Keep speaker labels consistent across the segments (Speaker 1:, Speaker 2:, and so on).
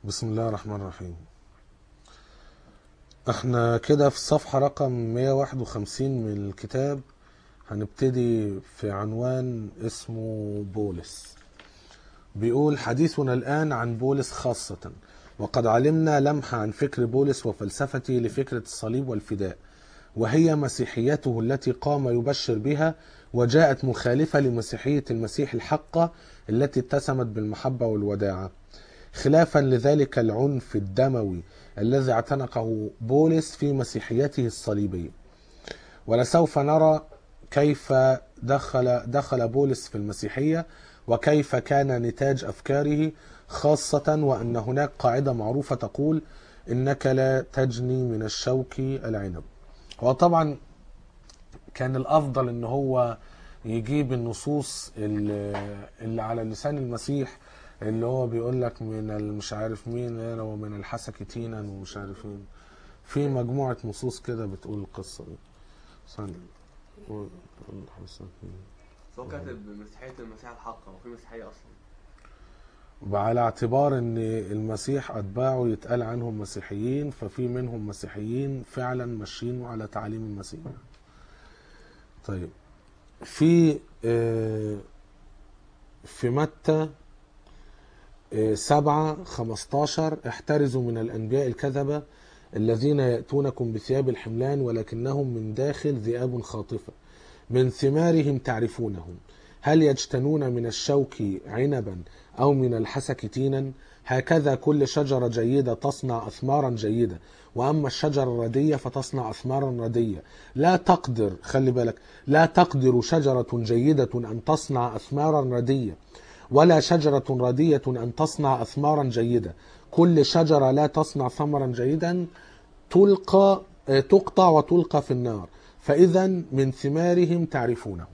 Speaker 1: بسم الله الرحمن الرحيم احنا كده في الصفحة رقم 151 من الكتاب هنبتدي في عنوان اسمه بولس بيقول حديثنا الآن عن بولس خاصة وقد علمنا لمحة عن فكر بولس وفلسفته لفكرة الصليب والفداء وهي مسيحيته التي قام يبشر بها وجاءت مخالفة لمسيحية المسيح الحقة التي اتسمت بالمحبة والوداعة خلافا لذلك العنف الدموي الذي اعتنقه بولس في مسيحيته الصليبية ولسوف نرى كيف دخل دخل بولس في المسيحية وكيف كان نتاج أفكاره خاصة وأن هناك قاعدة معروفة تقول إنك لا تجني من الشوك العنب وطبعا كان الأفضل إن هو يجيب النصوص اللي, اللي على لسان المسيح اللي هو بيقول لك من مش عارف مين انا ومن الحسك تينا ومش عارف مين في مجموعة نصوص كده بتقول القصة دي ثانية
Speaker 2: بس هو كاتب مسيحية المسيح الحقة وفي مسيحية أصلا
Speaker 1: وعلى اعتبار ان المسيح اتباعه يتقال عنهم مسيحيين ففي منهم مسيحيين فعلا ماشيين على تعاليم المسيح طيب في آه، في متى آه، سبعة خمستاشر احترزوا من الأنبياء الكذبة الذين يأتونكم بثياب الحملان ولكنهم من داخل ذئاب خاطفة من ثمارهم تعرفونهم هل يجتنون من الشوك عنبا أو من الحسك تينا هكذا كل شجرة جيدة تصنع أثمارا جيدة وأما الشجرة الردية فتصنع أثمارا ردية لا تقدر خلي بالك لا تقدر شجرة جيدة أن تصنع أثمارا ردية ولا شجرة ردية أن تصنع أثمارا جيدة كل شجرة لا تصنع ثمرا جيدا تلقى آه، تقطع وتلقى في النار فإذا من ثمارهم تعرفونه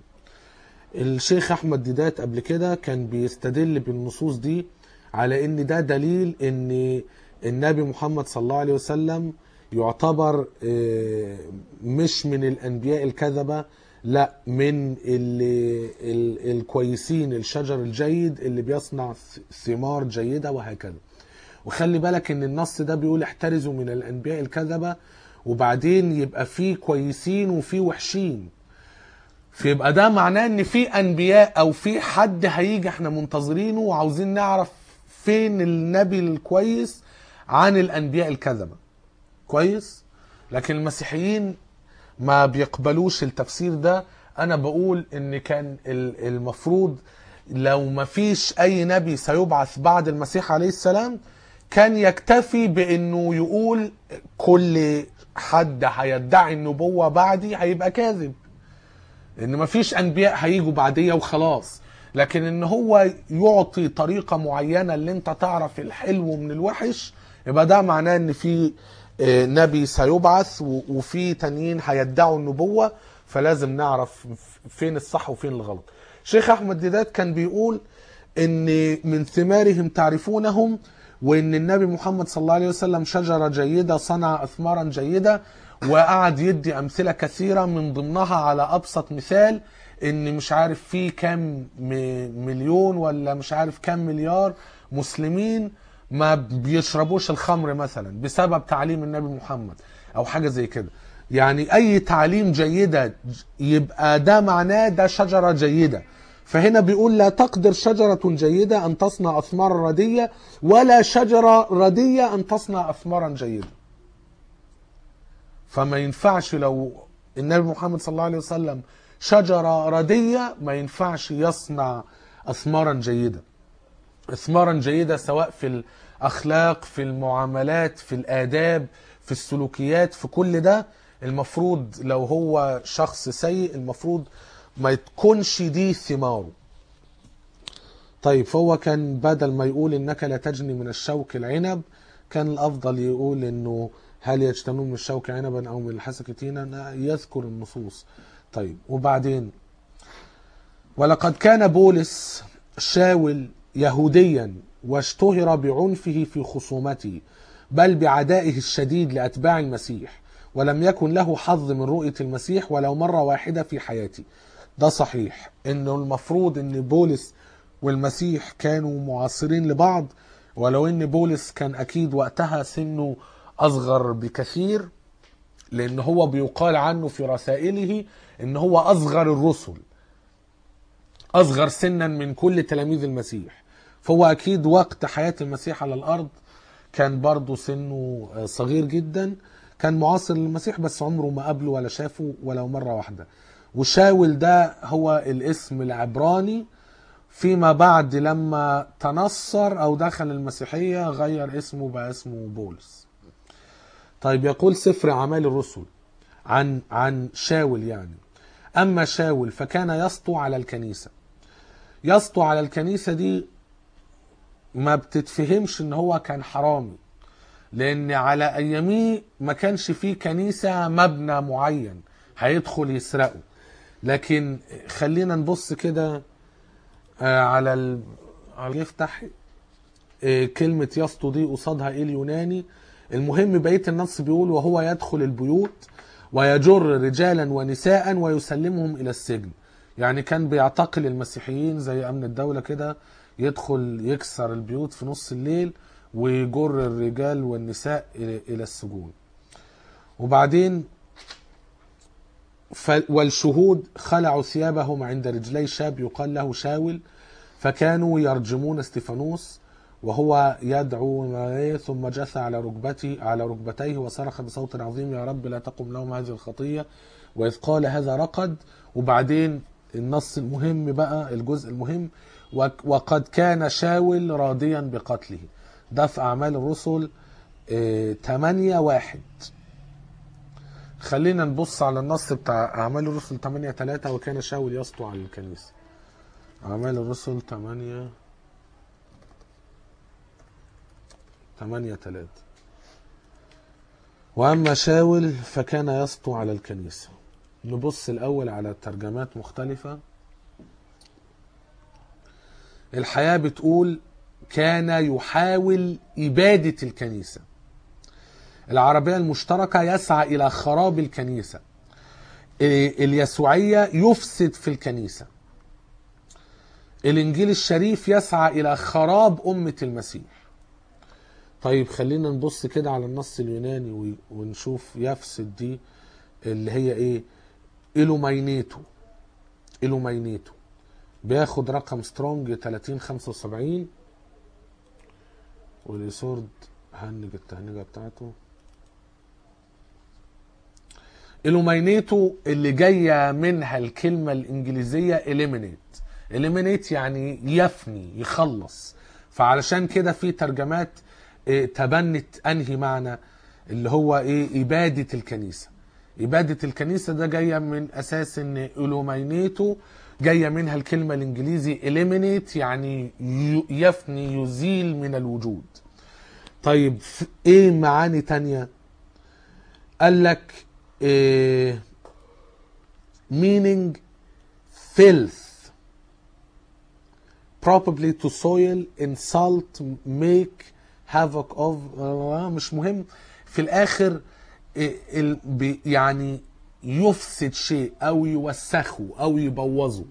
Speaker 1: الشيخ أحمد ديدات قبل كده كان بيستدل بالنصوص دي على ان ده دليل ان النبي محمد صلى الله عليه وسلم يعتبر آه، مش من الانبياء الكذبه لا من ال- ال- الكويسين الشجر الجيد اللي بيصنع ثمار جيده وهكذا وخلي بالك ان النص ده بيقول احترزوا من الانبياء الكذبه وبعدين يبقى فيه كويسين وفيه وحشين فيبقى ده معناه ان في انبياء او في حد هيجي احنا منتظرينه وعاوزين نعرف فين النبي الكويس عن الانبياء الكذبه كويس لكن المسيحيين ما بيقبلوش التفسير ده انا بقول ان كان ال- المفروض لو ما فيش اي نبي سيبعث بعد المسيح عليه السلام كان يكتفي بانه يقول كل حد هيدعي النبوة بعدي هيبقى كاذب ان مفيش انبياء هيجوا بعديه وخلاص لكن ان هو يعطي طريقه معينه اللي انت تعرف الحلو من الوحش يبقى ده معناه ان في آه، نبي سيبعث و- وفي تانيين هيدعوا النبوه فلازم نعرف فين الصح وفين الغلط شيخ احمد ديدات كان بيقول ان من ثمارهم تعرفونهم وان النبي محمد صلى الله عليه وسلم شجره جيده صنع اثمارا جيده وقعد يدي امثله كثيره من ضمنها على ابسط مثال ان مش عارف في كام م- مليون ولا مش عارف كام مليار مسلمين ما بيشربوش الخمر مثلا بسبب تعليم النبي محمد او حاجه زي كده يعني اي تعليم جيده ج- يبقى ده معناه ده شجره جيده فهنا بيقول لا تقدر شجرة جيدة أن تصنع أثمارا ردية ولا شجرة ردية أن تصنع أثمارا جيدة فما ينفعش لو النبي محمد صلى الله عليه وسلم شجرة ردية ما ينفعش يصنع أثمارا جيدة أثمارا جيدة سواء في الأخلاق في المعاملات في الآداب في السلوكيات في كل ده المفروض لو هو شخص سيء المفروض ما تكونش دي ثماره طيب فهو كان بدل ما يقول انك لا تجني من الشوك العنب كان الافضل يقول انه هل يجتنون من الشوك عنبا او من الحسك تينا يذكر النصوص طيب وبعدين ولقد كان بولس شاول يهوديا واشتهر بعنفه في خصومته بل بعدائه الشديد لاتباع المسيح ولم يكن له حظ من رؤيه المسيح ولو مره واحده في حياته ده صحيح انه المفروض ان بولس والمسيح كانوا معاصرين لبعض ولو ان بولس كان اكيد وقتها سنه اصغر بكثير لان هو بيقال عنه في رسائله ان هو اصغر الرسل اصغر سنا من كل تلاميذ المسيح فهو اكيد وقت حياة المسيح على الارض كان برضه سنه صغير جدا كان معاصر للمسيح بس عمره ما قابله ولا شافه ولو مرة واحدة وشاول ده هو الاسم العبراني فيما بعد لما تنصر او دخل المسيحية غير اسمه بقى اسمه بولس طيب يقول سفر اعمال الرسل عن عن شاول يعني اما شاول فكان يسطو على الكنيسه يسطو على الكنيسه دي ما بتتفهمش ان هو كان حرامي لان على اياميه ما كانش فيه كنيسه مبنى معين هيدخل يسرقه لكن خلينا نبص كده آه، على ال... على يفتح آه، كلمة يسطو دي قصادها ايه اليوناني المهم بقية النص بيقول وهو يدخل البيوت ويجر رجالا ونساء ويسلمهم الى السجن يعني كان بيعتقل المسيحيين زي امن الدولة كده يدخل يكسر البيوت في نص الليل ويجر الرجال والنساء الى إلى السجون وبعدين ف... والشهود خلعوا ثيابهم عند رجلي شاب يقال له شاول فكانوا يرجمون استفانوس وهو يدعو معاه ثم جثى على ركبته على ركبتيه وصرخ بصوت عظيم يا رب لا تقم لهم هذه الخطيه واذ قال هذا رقد وبعدين النص المهم بقى الجزء المهم وك- وقد كان شاول راضيا بقتله ده في اعمال الرسل 8 واحد خلينا نبص على النص بتاع اعمال الرسل 8 3 وكان شاول يسطو على الكنيسه اعمال الرسل 8 8 3 واما شاول فكان يسطو على الكنيسه نبص الاول على ترجمات مختلفه الحياه بتقول كان يحاول اباده الكنيسه العربية المشتركة يسعى إلى خراب الكنيسة إيه، اليسوعية يفسد في الكنيسة الإنجيل الشريف يسعى إلى خراب أمة المسيح طيب خلينا نبص كده على النص اليوناني و- ونشوف يفسد دي اللي هي إيه إلومينيتو إلومينيتو بياخد رقم سترونج 3075 والإيسورد هنج التهنجة بتاعته إلومينيتو اللي جاية منها الكلمة الإنجليزية eliminate eliminate يعني يفني يخلص فعلشان كده في ترجمات إيه، تبنت أنهي معنى اللي هو إيه إبادة الكنيسة إبادة الكنيسة ده جاية من أساس إن إلومينيتو جاية منها الكلمة الإنجليزي eliminate يعني ي- يفني يزيل من الوجود طيب ف- ايه معاني تانية قال لك إيه meaning filth probably to soil insult make havoc of آه، مش مهم في الاخر إيه ال- بي- يعني يفسد شيء او يوسخه او يبوظه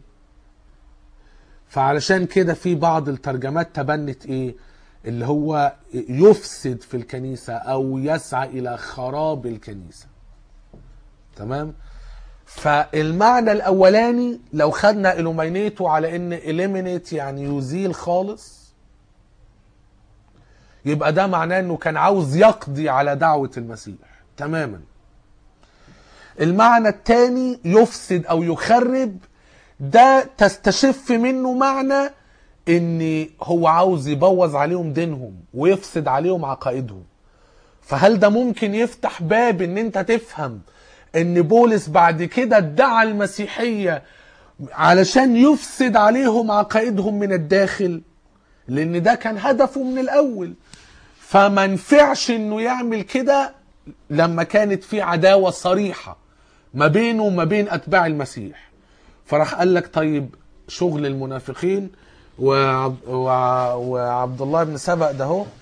Speaker 1: فعلشان كده في بعض الترجمات تبنت ايه اللي هو يفسد في الكنيسة او يسعى الى خراب الكنيسة تمام فالمعنى الاولاني لو خدنا الومينيتو على ان eliminate يعني يزيل خالص يبقى ده معناه انه كان عاوز يقضي على دعوة المسيح تماما المعنى الثاني يفسد او يخرب ده تستشف منه معنى ان هو عاوز يبوظ عليهم دينهم ويفسد عليهم عقائدهم فهل ده ممكن يفتح باب ان انت تفهم ان بولس بعد كده ادعى المسيحية علشان يفسد عليهم عقائدهم من الداخل لان ده كان هدفه من الاول فما نفعش انه يعمل كده لما كانت في عداوة صريحة ما بينه وما بين اتباع المسيح فراح قال لك طيب شغل المنافقين وعب وع- وعبد الله بن سبأ ده هو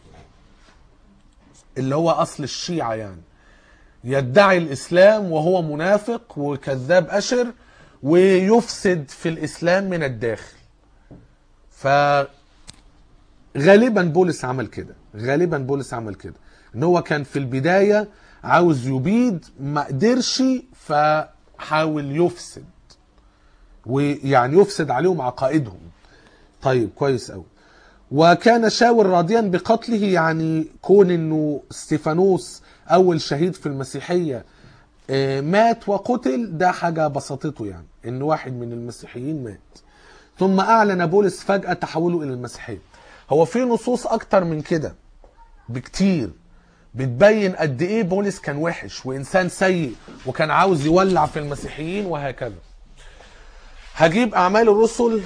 Speaker 1: اللي هو اصل الشيعة يعني يدعي الاسلام وهو منافق وكذاب اشر ويفسد في الاسلام من الداخل ف غالبا بولس عمل كده غالبا بولس عمل كده ان هو كان في البدايه عاوز يبيد ما قدرش فحاول يفسد ويعني يفسد عليهم عقائدهم طيب كويس قوي وكان شاول راضيا بقتله يعني كون انه استيفانوس اول شهيد في المسيحيه آه، مات وقتل ده حاجه بسطته يعني ان واحد من المسيحيين مات ثم اعلن بولس فجاه تحوله الى المسيحيه هو في نصوص اكتر من كده بكتير بتبين قد ايه بولس كان وحش وانسان سيء وكان عاوز يولع في المسيحيين وهكذا هجيب اعمال الرسل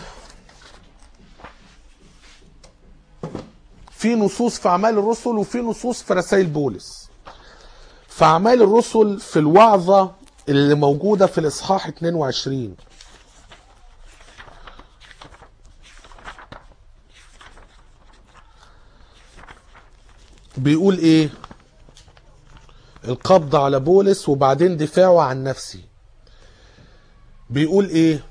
Speaker 1: في نصوص في اعمال الرسل وفي نصوص في رسائل بولس في اعمال الرسل في الوعظه اللي موجوده في الاصحاح 22 بيقول ايه القبض على بولس وبعدين دفاعه عن نفسه بيقول ايه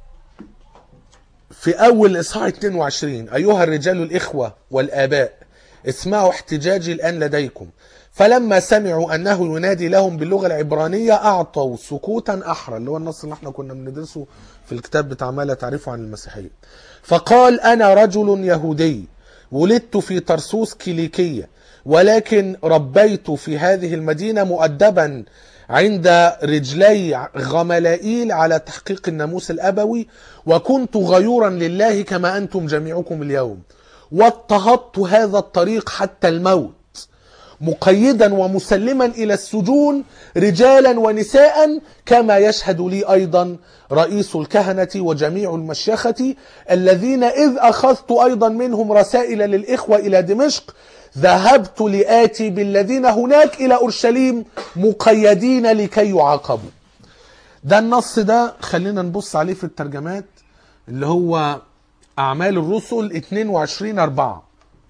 Speaker 1: في اول اصحاح 22 ايها الرجال الاخوه والاباء اسمعوا احتجاجي الان لديكم فلما سمعوا انه ينادي لهم باللغه العبرانيه اعطوا سكوتا احرى اللي هو النص اللي احنا كنا بندرسه في الكتاب بتاع ما لا تعرفه عن المسيحيه فقال انا رجل يهودي ولدت في ترسوس كيليكيه ولكن ربيت في هذه المدينه مؤدبا عند رجلي غملائيل على تحقيق الناموس الابوي وكنت غيورا لله كما انتم جميعكم اليوم واضطهدت هذا الطريق حتى الموت مقيدا ومسلما الى السجون رجالا ونساء كما يشهد لي ايضا رئيس الكهنه وجميع المشيخه الذين اذ اخذت ايضا منهم رسائل للاخوه الى دمشق ذهبت لاتي بالذين هناك الى اورشليم مقيدين لكي يعاقبوا ده النص ده خلينا نبص عليه في الترجمات اللي هو اعمال الرسل 22 4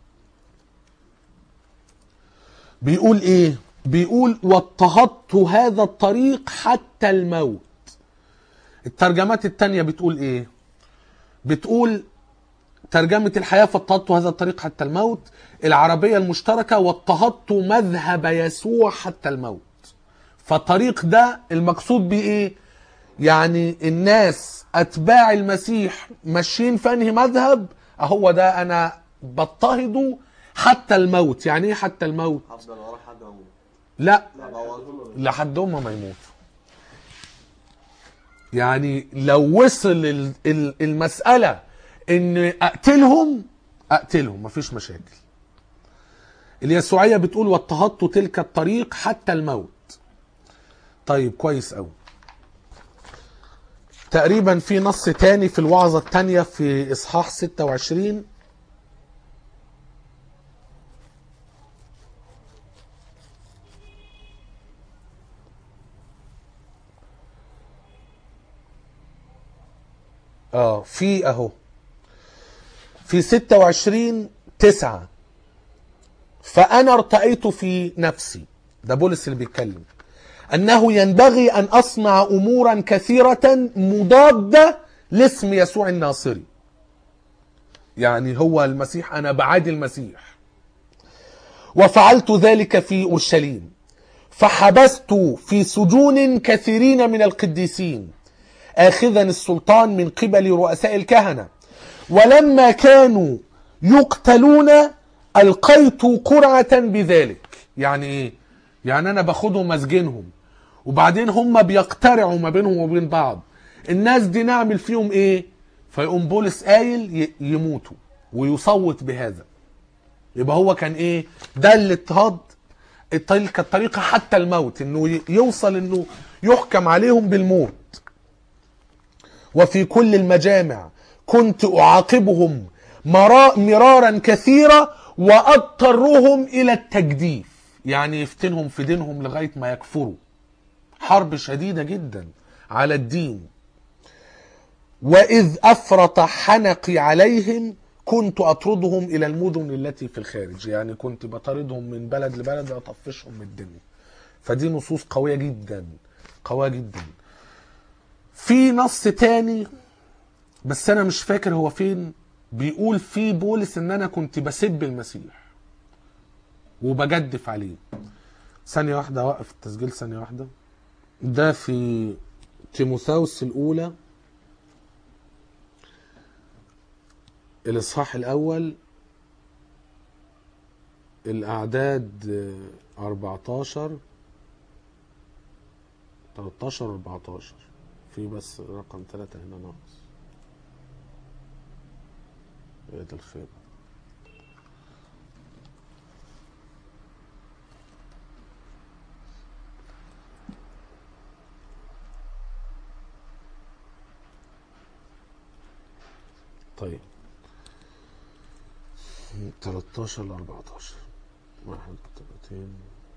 Speaker 1: بيقول ايه بيقول واضطهدت هذا الطريق حتى الموت الترجمات التانية بتقول ايه بتقول ترجمة الحياة فاضطهدت هذا الطريق حتى الموت العربية المشتركة واضطهدت مذهب يسوع حتى الموت فالطريق ده المقصود بيه ايه يعني الناس اتباع المسيح ماشيين في انهي مذهب اهو ده انا بضطهده حتى الموت يعني ايه حتى الموت
Speaker 2: هفضل ورا حد اموت
Speaker 1: لا
Speaker 2: ابوظه
Speaker 1: لحد هم ما يموتوا يعني لو وصل ال- ال- المسألة ان اقتلهم اقتلهم مفيش مشاكل اليسوعية بتقول واضطهدت تلك الطريق حتى الموت طيب كويس قوي تقريبا في نص تاني في الوعظة التانية في إصحاح 26 اه في اهو في 26 9 فانا ارتأيت في نفسي ده بولس اللي بيتكلم انه ينبغي ان اصنع امورا كثيره مضاده لاسم يسوع الناصري يعني هو المسيح انا بعادي المسيح وفعلت ذلك في اورشليم فحبست في سجون كثيرين من القديسين آخذا السلطان من قبل رؤساء الكهنة ولما كانوا يقتلون ألقيت قرعة بذلك يعني إيه؟ يعني أنا باخدهم مسجنهم وبعدين هم بيقترعوا ما بينهم وبين بعض الناس دي نعمل فيهم إيه فيقوم بولس قايل ي- يموتوا ويصوت بهذا يبقى هو كان إيه ده الاضطهاد تلك الطريقة حتى الموت إنه ي- يوصل إنه يحكم عليهم بالموت وفي كل المجامع كنت أعاقبهم مرا- مرارا كثيرة وأضطرهم إلى التجديف يعني يفتنهم في دينهم لغاية ما يكفروا حرب شديدة جدا على الدين وإذ أفرط حنقي عليهم كنت أطردهم إلى المدن التي في الخارج يعني كنت بطاردهم من بلد لبلد وأطفشهم من الدنيا فدي نصوص قوية جدا قوية جدا في نص تاني بس انا مش فاكر هو فين بيقول في بولس ان انا كنت بسب المسيح وبجدف عليه ثانية واحدة اوقف التسجيل ثانية واحدة ده في تيموثاوس الأولى الإصحاح الأول الأعداد آه، 14 13 14 في بس رقم 3 هنا ناقص يا ده الخير طيب 13 ل 14 31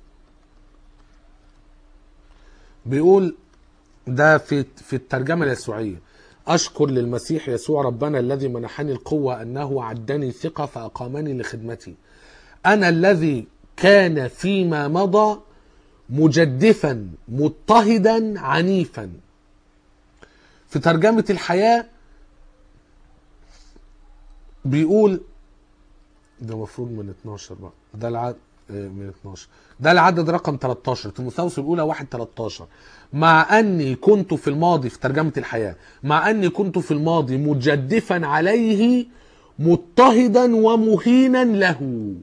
Speaker 1: بيقول ده في في الترجمه اليسوعيه اشكر للمسيح يسوع ربنا الذي منحني القوه انه عدني ثقه فاقامني لخدمتي انا الذي كان فيما مضى مجدفا مضطهدا عنيفا في ترجمه الحياه بيقول ده المفروض من 12 بقى ده العدد من 12 ده العدد رقم 13 تيموثاوس الاولى 1 13 مع اني كنت في الماضي في ترجمه الحياه مع اني كنت في الماضي مجدفا عليه مضطهدا ومهينا له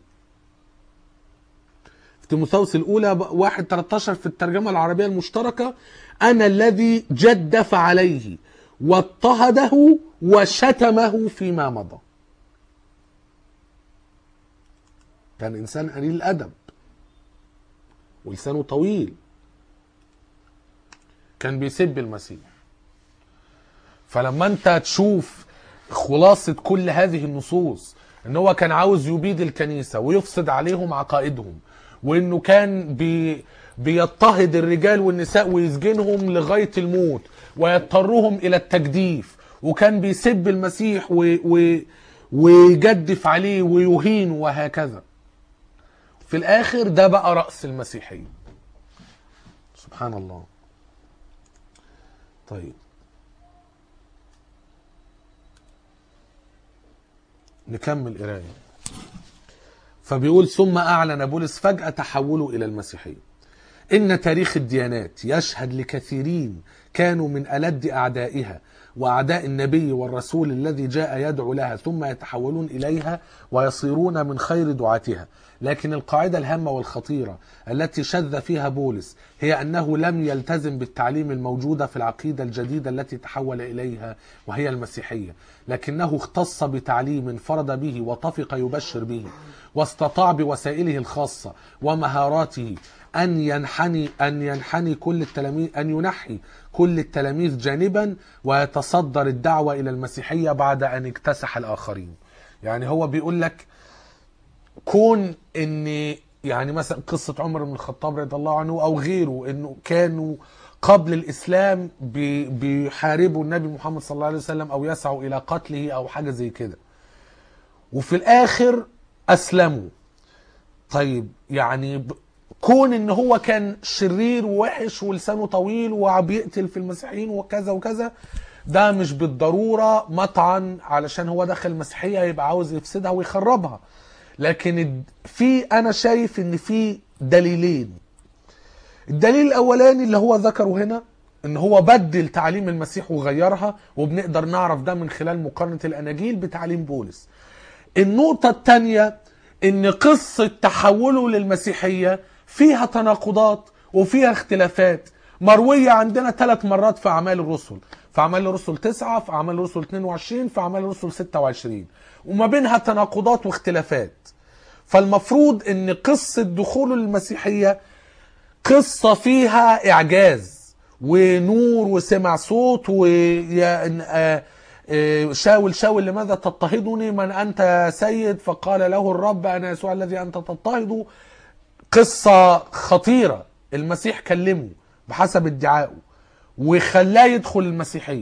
Speaker 1: في تيموثاوس الاولى 1 13 في الترجمه العربيه المشتركه انا الذي جدف عليه واضطهده وشتمه فيما مضى كان انسان قليل الادب ولسانه طويل كان بيسب المسيح فلما انت تشوف خلاصة كل هذه النصوص ان هو كان عاوز يبيد الكنيسة ويفسد عليهم عقائدهم وانه كان بي بيضطهد الرجال والنساء ويسجنهم لغاية الموت ويضطرهم الى التجديف وكان بيسب المسيح و... و... ويجدف عليه ويهينه وهكذا في الاخر ده بقى رأس المسيحية سبحان الله طيب نكمل قرايه فبيقول ثم اعلن بولس فجاه تحوله الى المسيحيه ان تاريخ الديانات يشهد لكثيرين كانوا من الد اعدائها واعداء النبي والرسول الذي جاء يدعو لها ثم يتحولون اليها ويصيرون من خير دعاتها لكن القاعده الهامه والخطيره التي شذ فيها بولس هي انه لم يلتزم بالتعليم الموجوده في العقيده الجديده التي تحول اليها وهي المسيحيه لكنه اختص بتعليم فرض به وطفق يبشر به واستطاع بوسائله الخاصه ومهاراته ان ينحني ان ينحني كل التلاميذ ان ينحي كل التلاميذ جانبا ويتصدر الدعوه الى المسيحيه بعد ان اكتسح الاخرين. يعني هو بيقول لك كون ان يعني مثلا قصه عمر بن الخطاب رضي الله عنه او غيره انه كانوا قبل الاسلام بي- بيحاربوا النبي محمد صلى الله عليه وسلم او يسعوا الى قتله او حاجه زي كده. وفي الاخر اسلموا. طيب يعني ب- كون ان هو كان شرير ووحش ولسانه طويل وبيقتل في المسيحيين وكذا وكذا ده مش بالضروره مطعن علشان هو دخل المسيحيه يبقى عاوز يفسدها ويخربها لكن الد- في انا شايف ان في دليلين الدليل الاولاني اللي هو ذكره هنا ان هو بدل تعليم المسيح وغيرها وبنقدر نعرف ده من خلال مقارنه الاناجيل بتعليم بولس النقطة الثانية إن قصة تحوله للمسيحية فيها تناقضات وفيها اختلافات مروية عندنا ثلاث مرات في أعمال الرسل في أعمال الرسل تسعة في أعمال الرسل 22 في أعمال الرسل 26 وما بينها تناقضات واختلافات فالمفروض إن قصة دخوله للمسيحية قصة فيها إعجاز ونور وسمع صوت ويا آه، آه، شاول شاول لماذا تضطهدني من أنت يا سيد فقال له الرب أنا يسوع الذي أنت تضطهده قصة خطيرة المسيح كلمه بحسب ادعائه وخلاه يدخل المسيحية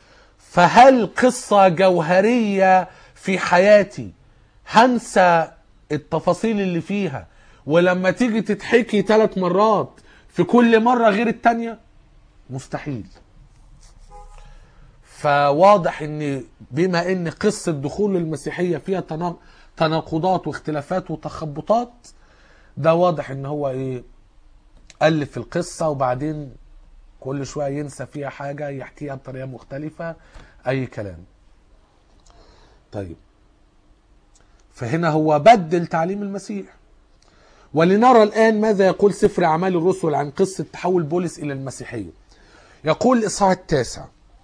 Speaker 1: فهل قصة جوهرية في حياتي هنسى التفاصيل اللي فيها ولما تيجي تتحكي ثلاث مرات في كل مرة غير التانية مستحيل فواضح ان بما ان قصه دخول المسيحيه فيها تنا- تناقضات واختلافات وتخبطات ده واضح ان هو ايه الف القصه وبعدين كل شويه ينسى فيها حاجه يحكيها بطريقه مختلفه اي كلام طيب فهنا هو بدل تعليم المسيح ولنرى الآن ماذا يقول سفر أعمال الرسل عن قصة تحول بولس إلى المسيحية يقول الإصحاح التاسع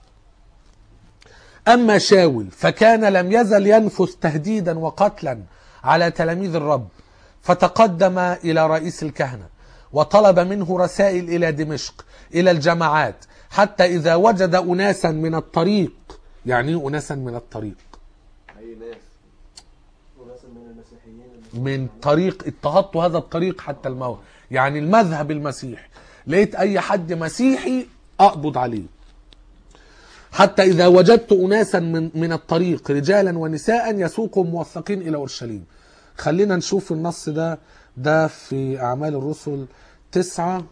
Speaker 1: أما شاول فكان لم يزل ينفث تهديدا وقتلا على تلاميذ الرب فتقدم إلى رئيس الكهنة وطلب منه رسائل إلى دمشق إلى الجماعات حتى إذا وجد أناسا من الطريق يعني إيه أناسا من الطريق
Speaker 2: اي ناس
Speaker 3: وناس من المسيحيين
Speaker 1: من طريق اضطهدت هذا الطريق حتى الموت يعني المذهب المسيحي لقيت اي حد مسيحي اقبض عليه حتى اذا وجدت اناسا من من الطريق رجالا ونساء يسوقهم موثقين الى اورشليم خلينا نشوف النص ده ده في اعمال الرسل تسعة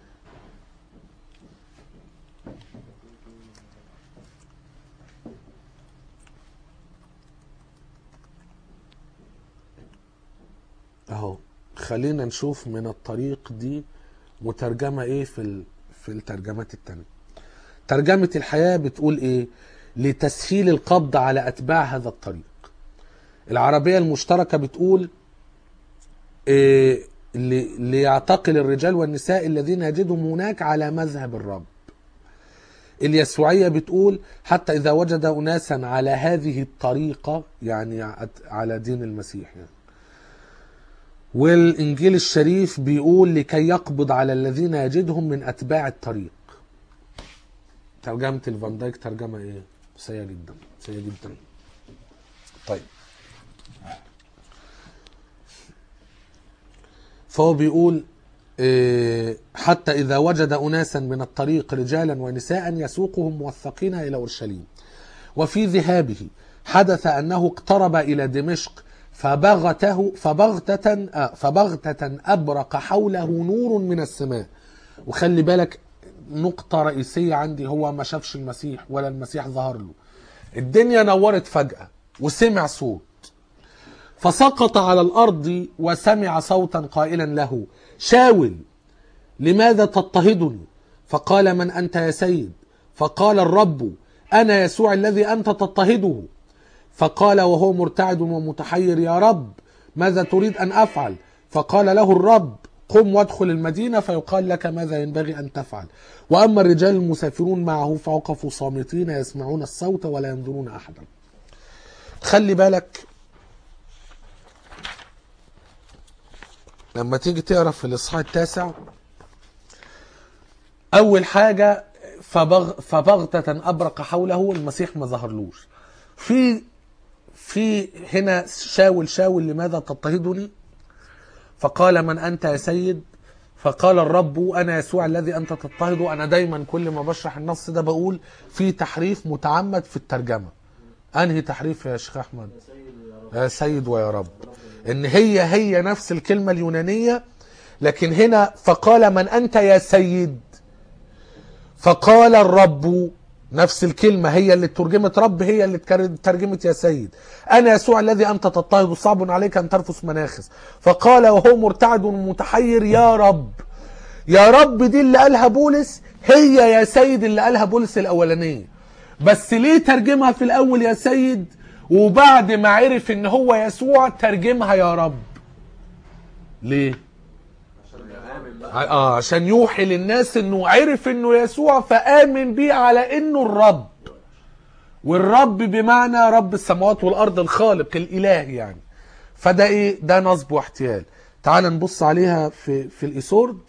Speaker 1: اهو خلينا نشوف من الطريق دي مترجمة ايه في ال... في الترجمات التانية ترجمة الحياة بتقول ايه لتسهيل القبض على اتباع هذا الطريق العربية المشتركة بتقول إيه ل... ليعتقل الرجال والنساء الذين يجدهم هناك على مذهب الرب اليسوعية بتقول حتى إذا وجد أناسا على هذه الطريقة يعني على دين المسيح يعني والإنجيل الشريف بيقول لكي يقبض على الذين يجدهم من أتباع الطريق ترجمة الفان دايك ترجمة إيه؟ سيئة جدا سيئة جدا طيب فهو بيقول إيه، حتى إذا وجد أناسا من الطريق رجالا ونساء يسوقهم موثقين إلى أورشليم وفي ذهابه حدث أنه اقترب إلى دمشق فبغته فبغتة آه، فبغتة أبرق حوله نور من السماء وخلي بالك نقطة رئيسية عندي هو ما شافش المسيح ولا المسيح ظهر له الدنيا نورت فجأة وسمع صوت فسقط على الأرض وسمع صوتا قائلا له شاول لماذا تضطهدني فقال من أنت يا سيد فقال الرب أنا يسوع الذي أنت تضطهده فقال وهو مرتعد ومتحير يا رب ماذا تريد أن أفعل فقال له الرب قم وادخل المدينة فيقال لك ماذا ينبغي أن تفعل وأما الرجال المسافرون معه فوقفوا صامتين يسمعون الصوت ولا ينظرون أحدا خلي بالك لما تيجي تقرا في الاصحاح التاسع اول حاجه فبغ فبغتة ابرق حوله المسيح ما ظهرلوش في في هنا شاول شاول لماذا تضطهدني فقال من انت يا سيد فقال الرب انا يسوع الذي انت تضطهده انا دايما كل ما بشرح النص ده بقول في تحريف متعمد في الترجمه انهي تحريف يا شيخ احمد يا سيد ويا رب ان هي هي نفس الكلمه اليونانيه لكن هنا فقال من انت يا سيد فقال الرب نفس الكلمة هي اللي ترجمت رب هي اللي تكر- ترجمت يا سيد أنا يسوع الذي أنت تضطهد صعب عليك أن ترفس مناخس فقال وهو مرتعد متحير يا رب يا رب دي اللي قالها بولس هي يا سيد اللي قالها بولس الأولانية بس ليه ترجمها في الأول يا سيد وبعد ما عرف ان هو يسوع ترجمها يا رب ليه
Speaker 2: آمن بقى
Speaker 1: اه عشان يوحي للناس انه عرف انه يسوع فآمن بيه على انه الرب والرب بمعنى رب السماوات والارض الخالق الاله يعني فده ايه ده نصب واحتيال تعال نبص عليها في في الايسورد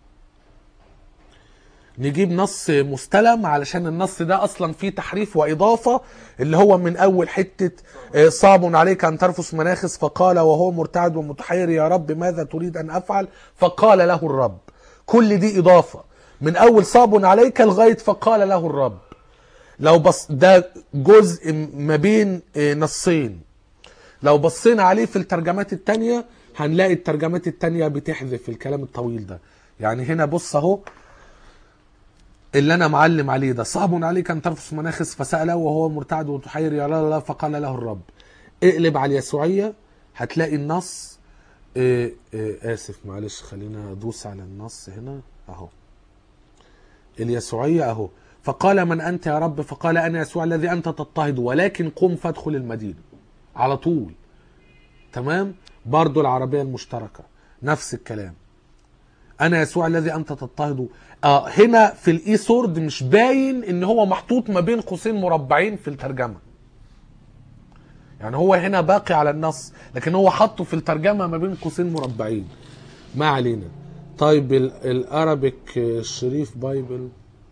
Speaker 1: نجيب نص مستلم علشان النص ده اصلا فيه تحريف واضافه اللي هو من اول حته آه، صعب عليك ان ترفس مناخس فقال وهو مرتعد ومتحير يا رب ماذا تريد ان افعل فقال له الرب كل دي اضافه من اول صعب عليك لغايه فقال له الرب لو بص ده جزء ما بين آه، نصين لو بصينا عليه في الترجمات التانية هنلاقي الترجمات التانية بتحذف الكلام الطويل ده يعني هنا بص اهو اللي انا معلم عليه ده صعب عليك ان ترفس مناخس فساله وهو مرتعد وتحير يا لا لا فقال له الرب اقلب على اليسوعيه هتلاقي النص إيه إيه اسف معلش خلينا ادوس على النص هنا اهو اليسوعيه اهو فقال من انت يا رب فقال انا يسوع الذي انت تضطهد ولكن قم فادخل المدينه على طول تمام برضو العربيه المشتركه نفس الكلام انا يسوع الذي انت تضطهده آه هنا في الاي سورد مش باين ان هو محطوط ما بين قوسين مربعين في الترجمه يعني هو هنا باقي على النص لكن هو حطه في الترجمه ما بين قوسين مربعين ما علينا طيب ال- الارابيك الشريف بايبل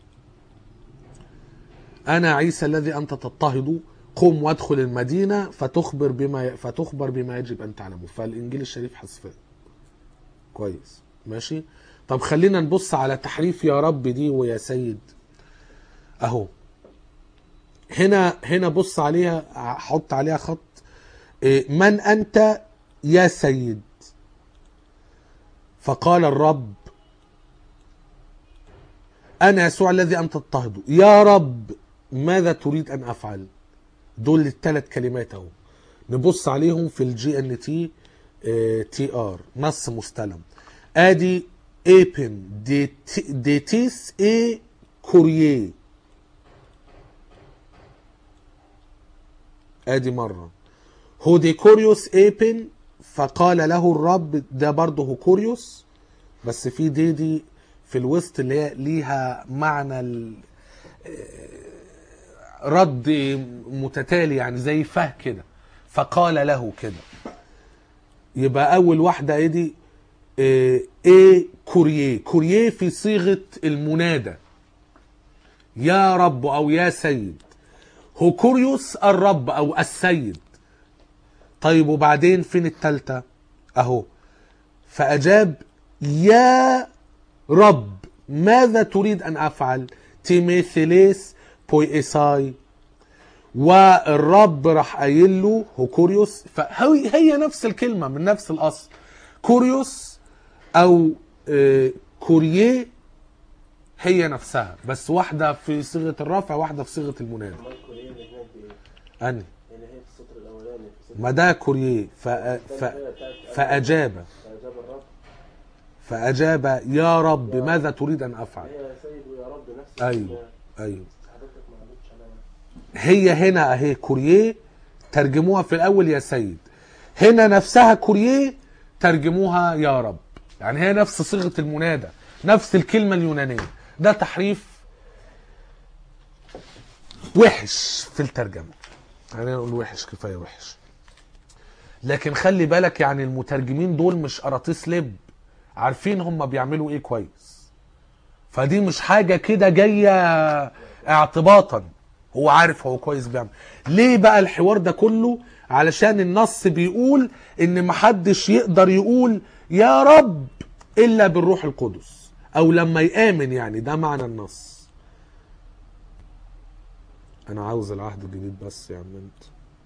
Speaker 1: انا عيسى الذي انت تضطهد قم وادخل المدينه فتخبر بما فتخبر بما يجب ان تعلمه فالانجيل الشريف حذفاه كويس ماشي طب خلينا نبص على تحريف يا رب دي ويا سيد اهو هنا هنا بص عليها حط عليها خط إيه، من انت يا سيد فقال الرب انا يسوع الذي انت تضطهده يا رب ماذا تريد ان افعل دول الثلاث كلمات اهو نبص عليهم في الجي ان تي تي ار نص مستلم ادي ايبن ديت- ديتيس اي كوريه ادي مره هوديكوريوس ايبن فقال له الرب ده برضه هوكوريوس بس في دي دي في الوسط اللي هي ليها معنى ال- رد متتالي يعني زي فه كده فقال له كده يبقى اول واحده ايه دي إيه ايه كوريه كوريه في صيغه المنادى يا رب او يا سيد هوكوريوس الرب او السيد طيب وبعدين فين التالتة اهو فاجاب يا رب ماذا تريد ان افعل تيميثيليس بويساي والرب راح قايل له هوكوريوس فهي هي نفس الكلمه من نفس الاصل كوريوس او آه، كوريه هي نفسها بس واحده في صيغه الرفع واحده في صيغه المنادى
Speaker 3: امال كوريا اللي هناك دي ايه؟
Speaker 1: اني
Speaker 3: اللي هي في السطر الاولاني في السطر
Speaker 1: ما ده كوريه ف... ف... فاجاب
Speaker 3: فاجاب الرب
Speaker 1: فاجاب يا رب ماذا تريد ان افعل
Speaker 3: هي يا سيد ويا رب نفس
Speaker 1: ايوه
Speaker 3: ال-
Speaker 1: ايوه
Speaker 3: حضرتك ما عملتش عليها
Speaker 1: هي هنا اهي كوريه ترجموها في الاول يا سيد هنا نفسها كوريه ترجموها يا رب يعني هي نفس صيغه المنادى نفس الكلمه اليونانيه ده تحريف وحش في الترجمه خلينا نقول وحش كفايه وحش لكن خلي بالك يعني المترجمين دول مش قراطيس لب عارفين هم بيعملوا ايه كويس فدي مش حاجه كده جايه اعتباطا هو عارف هو كويس بيعمل ليه بقى الحوار ده كله علشان النص بيقول ان محدش يقدر يقول يا رب الا بالروح القدس او لما يامن يعني ده معنى النص انا عاوز العهد الجديد بس يا عم انت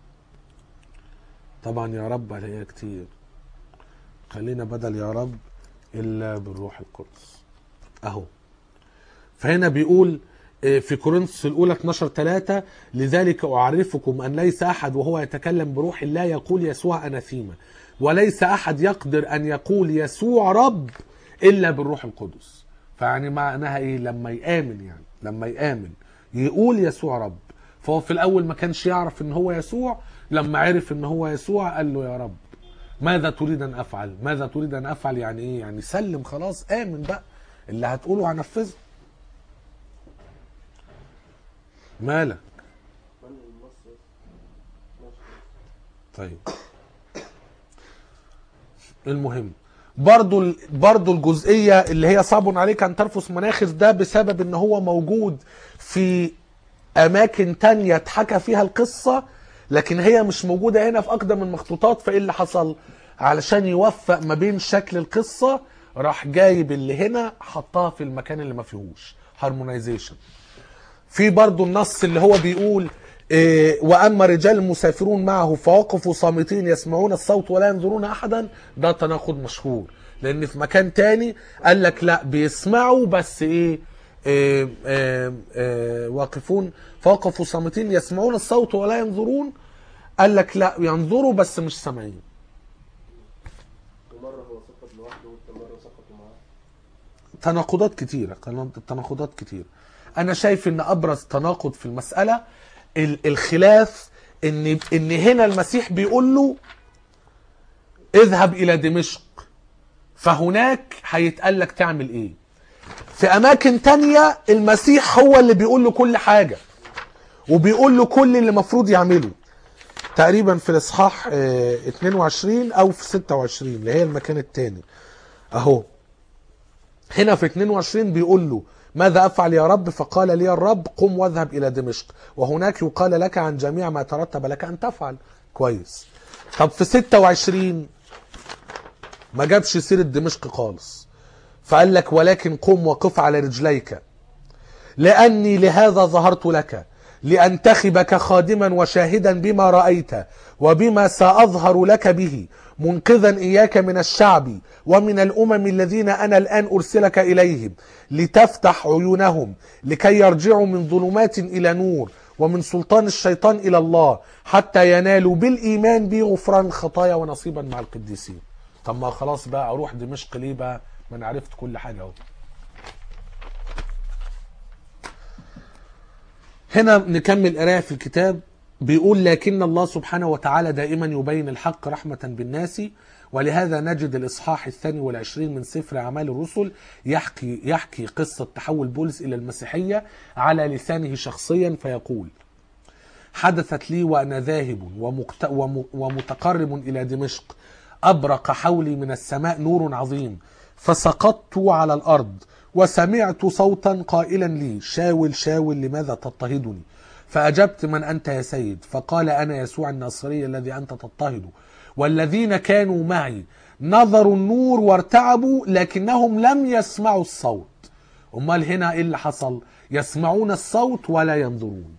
Speaker 1: طبعا يا رب هلاقيها كتير خلينا بدل يا رب الا بالروح القدس اهو فهنا بيقول آه، في كورنثوس الاولى 12 3 لذلك اعرفكم ان ليس احد وهو يتكلم بروح الله يقول يسوع اناثيما وليس احد يقدر ان يقول يسوع رب الا بالروح القدس فيعني معناها ايه لما يامن يعني لما يامن يقول يسوع رب فهو في الاول ما كانش يعرف ان هو يسوع لما عرف ان هو يسوع قال له يا رب ماذا تريد ان افعل ماذا تريد ان افعل يعني ايه يعني سلم خلاص امن بقى اللي هتقوله هنفذه مالك
Speaker 3: من النص ماشي
Speaker 1: طيب المهم برضو ال- برضو الجزئيه اللي هي صعب عليك ان ترفس مناخس ده بسبب ان هو موجود في اماكن تانية اتحكى فيها القصه لكن هي مش موجوده هنا في اقدم المخطوطات فايه اللي حصل علشان يوفق ما بين شكل القصه راح جايب اللي هنا حطها في المكان اللي ما فيهوش هارمونايزيشن في برضو النص اللي هو بيقول إيه واما رجال مسافرون معه فوقفوا صامتين يسمعون الصوت ولا ينظرون احدا ده تناقض مشهور لان في مكان تاني قال لك لا بيسمعوا بس ايه آه، آه، آه، واقفون فوقفوا صامتين يسمعون الصوت ولا ينظرون قال لك لا ينظروا بس مش سامعين
Speaker 3: ومرة هو سقط لوحده ومرة سقطوا معاه
Speaker 1: تناقضات كتيرة تناقضات كتيرة أنا شايف إن أبرز تناقض في المسألة ال- الخلاف إن إن هنا المسيح بيقول له اذهب إلى دمشق فهناك هيتقال لك تعمل إيه في أماكن تانية المسيح هو اللي بيقول له كل حاجة وبيقول له كل اللي المفروض يعمله تقريبا في الإصحاح آه، 22 أو في 26 اللي هي المكان التاني أهو هنا في 22 بيقول له ماذا افعل يا رب فقال لي الرب قم واذهب الى دمشق وهناك يقال لك عن جميع ما ترتب لك ان تفعل كويس طب في 26 ما جابش سيره دمشق خالص فقال لك ولكن قم وقف على رجليك لاني لهذا ظهرت لك لانتخبك خادما وشاهدا بما رايت وبما ساظهر لك به منقذا اياك من الشعب ومن الامم الذين انا الان ارسلك اليهم لتفتح عيونهم لكي يرجعوا من ظلمات الى نور ومن سلطان الشيطان الى الله حتى ينالوا بالايمان بي غفران الخطايا ونصيبا مع القديسين طب ما خلاص بقى اروح دمشق ليه بقى ما انا عرفت كل حاجه اهو هنا نكمل قراءة في الكتاب بيقول لكن الله سبحانه وتعالى دائما يبين الحق رحمة بالناس ولهذا نجد الإصحاح الثاني والعشرين من سفر أعمال الرسل يحكي, يحكي قصة تحول بولس إلى المسيحية على لسانه شخصيا فيقول حدثت لي وأنا ذاهب ومقت... وم... ومتقرب إلى دمشق أبرق حولي من السماء نور عظيم فسقطت على الأرض وسمعت صوتا قائلا لي شاول شاول لماذا تضطهدني فأجبت من أنت يا سيد فقال أنا يسوع الناصري الذي أنت تضطهده والذين كانوا معي نظروا النور وارتعبوا لكنهم لم يسمعوا الصوت أمال هنا إيه اللي حصل يسمعون الصوت ولا ينظرون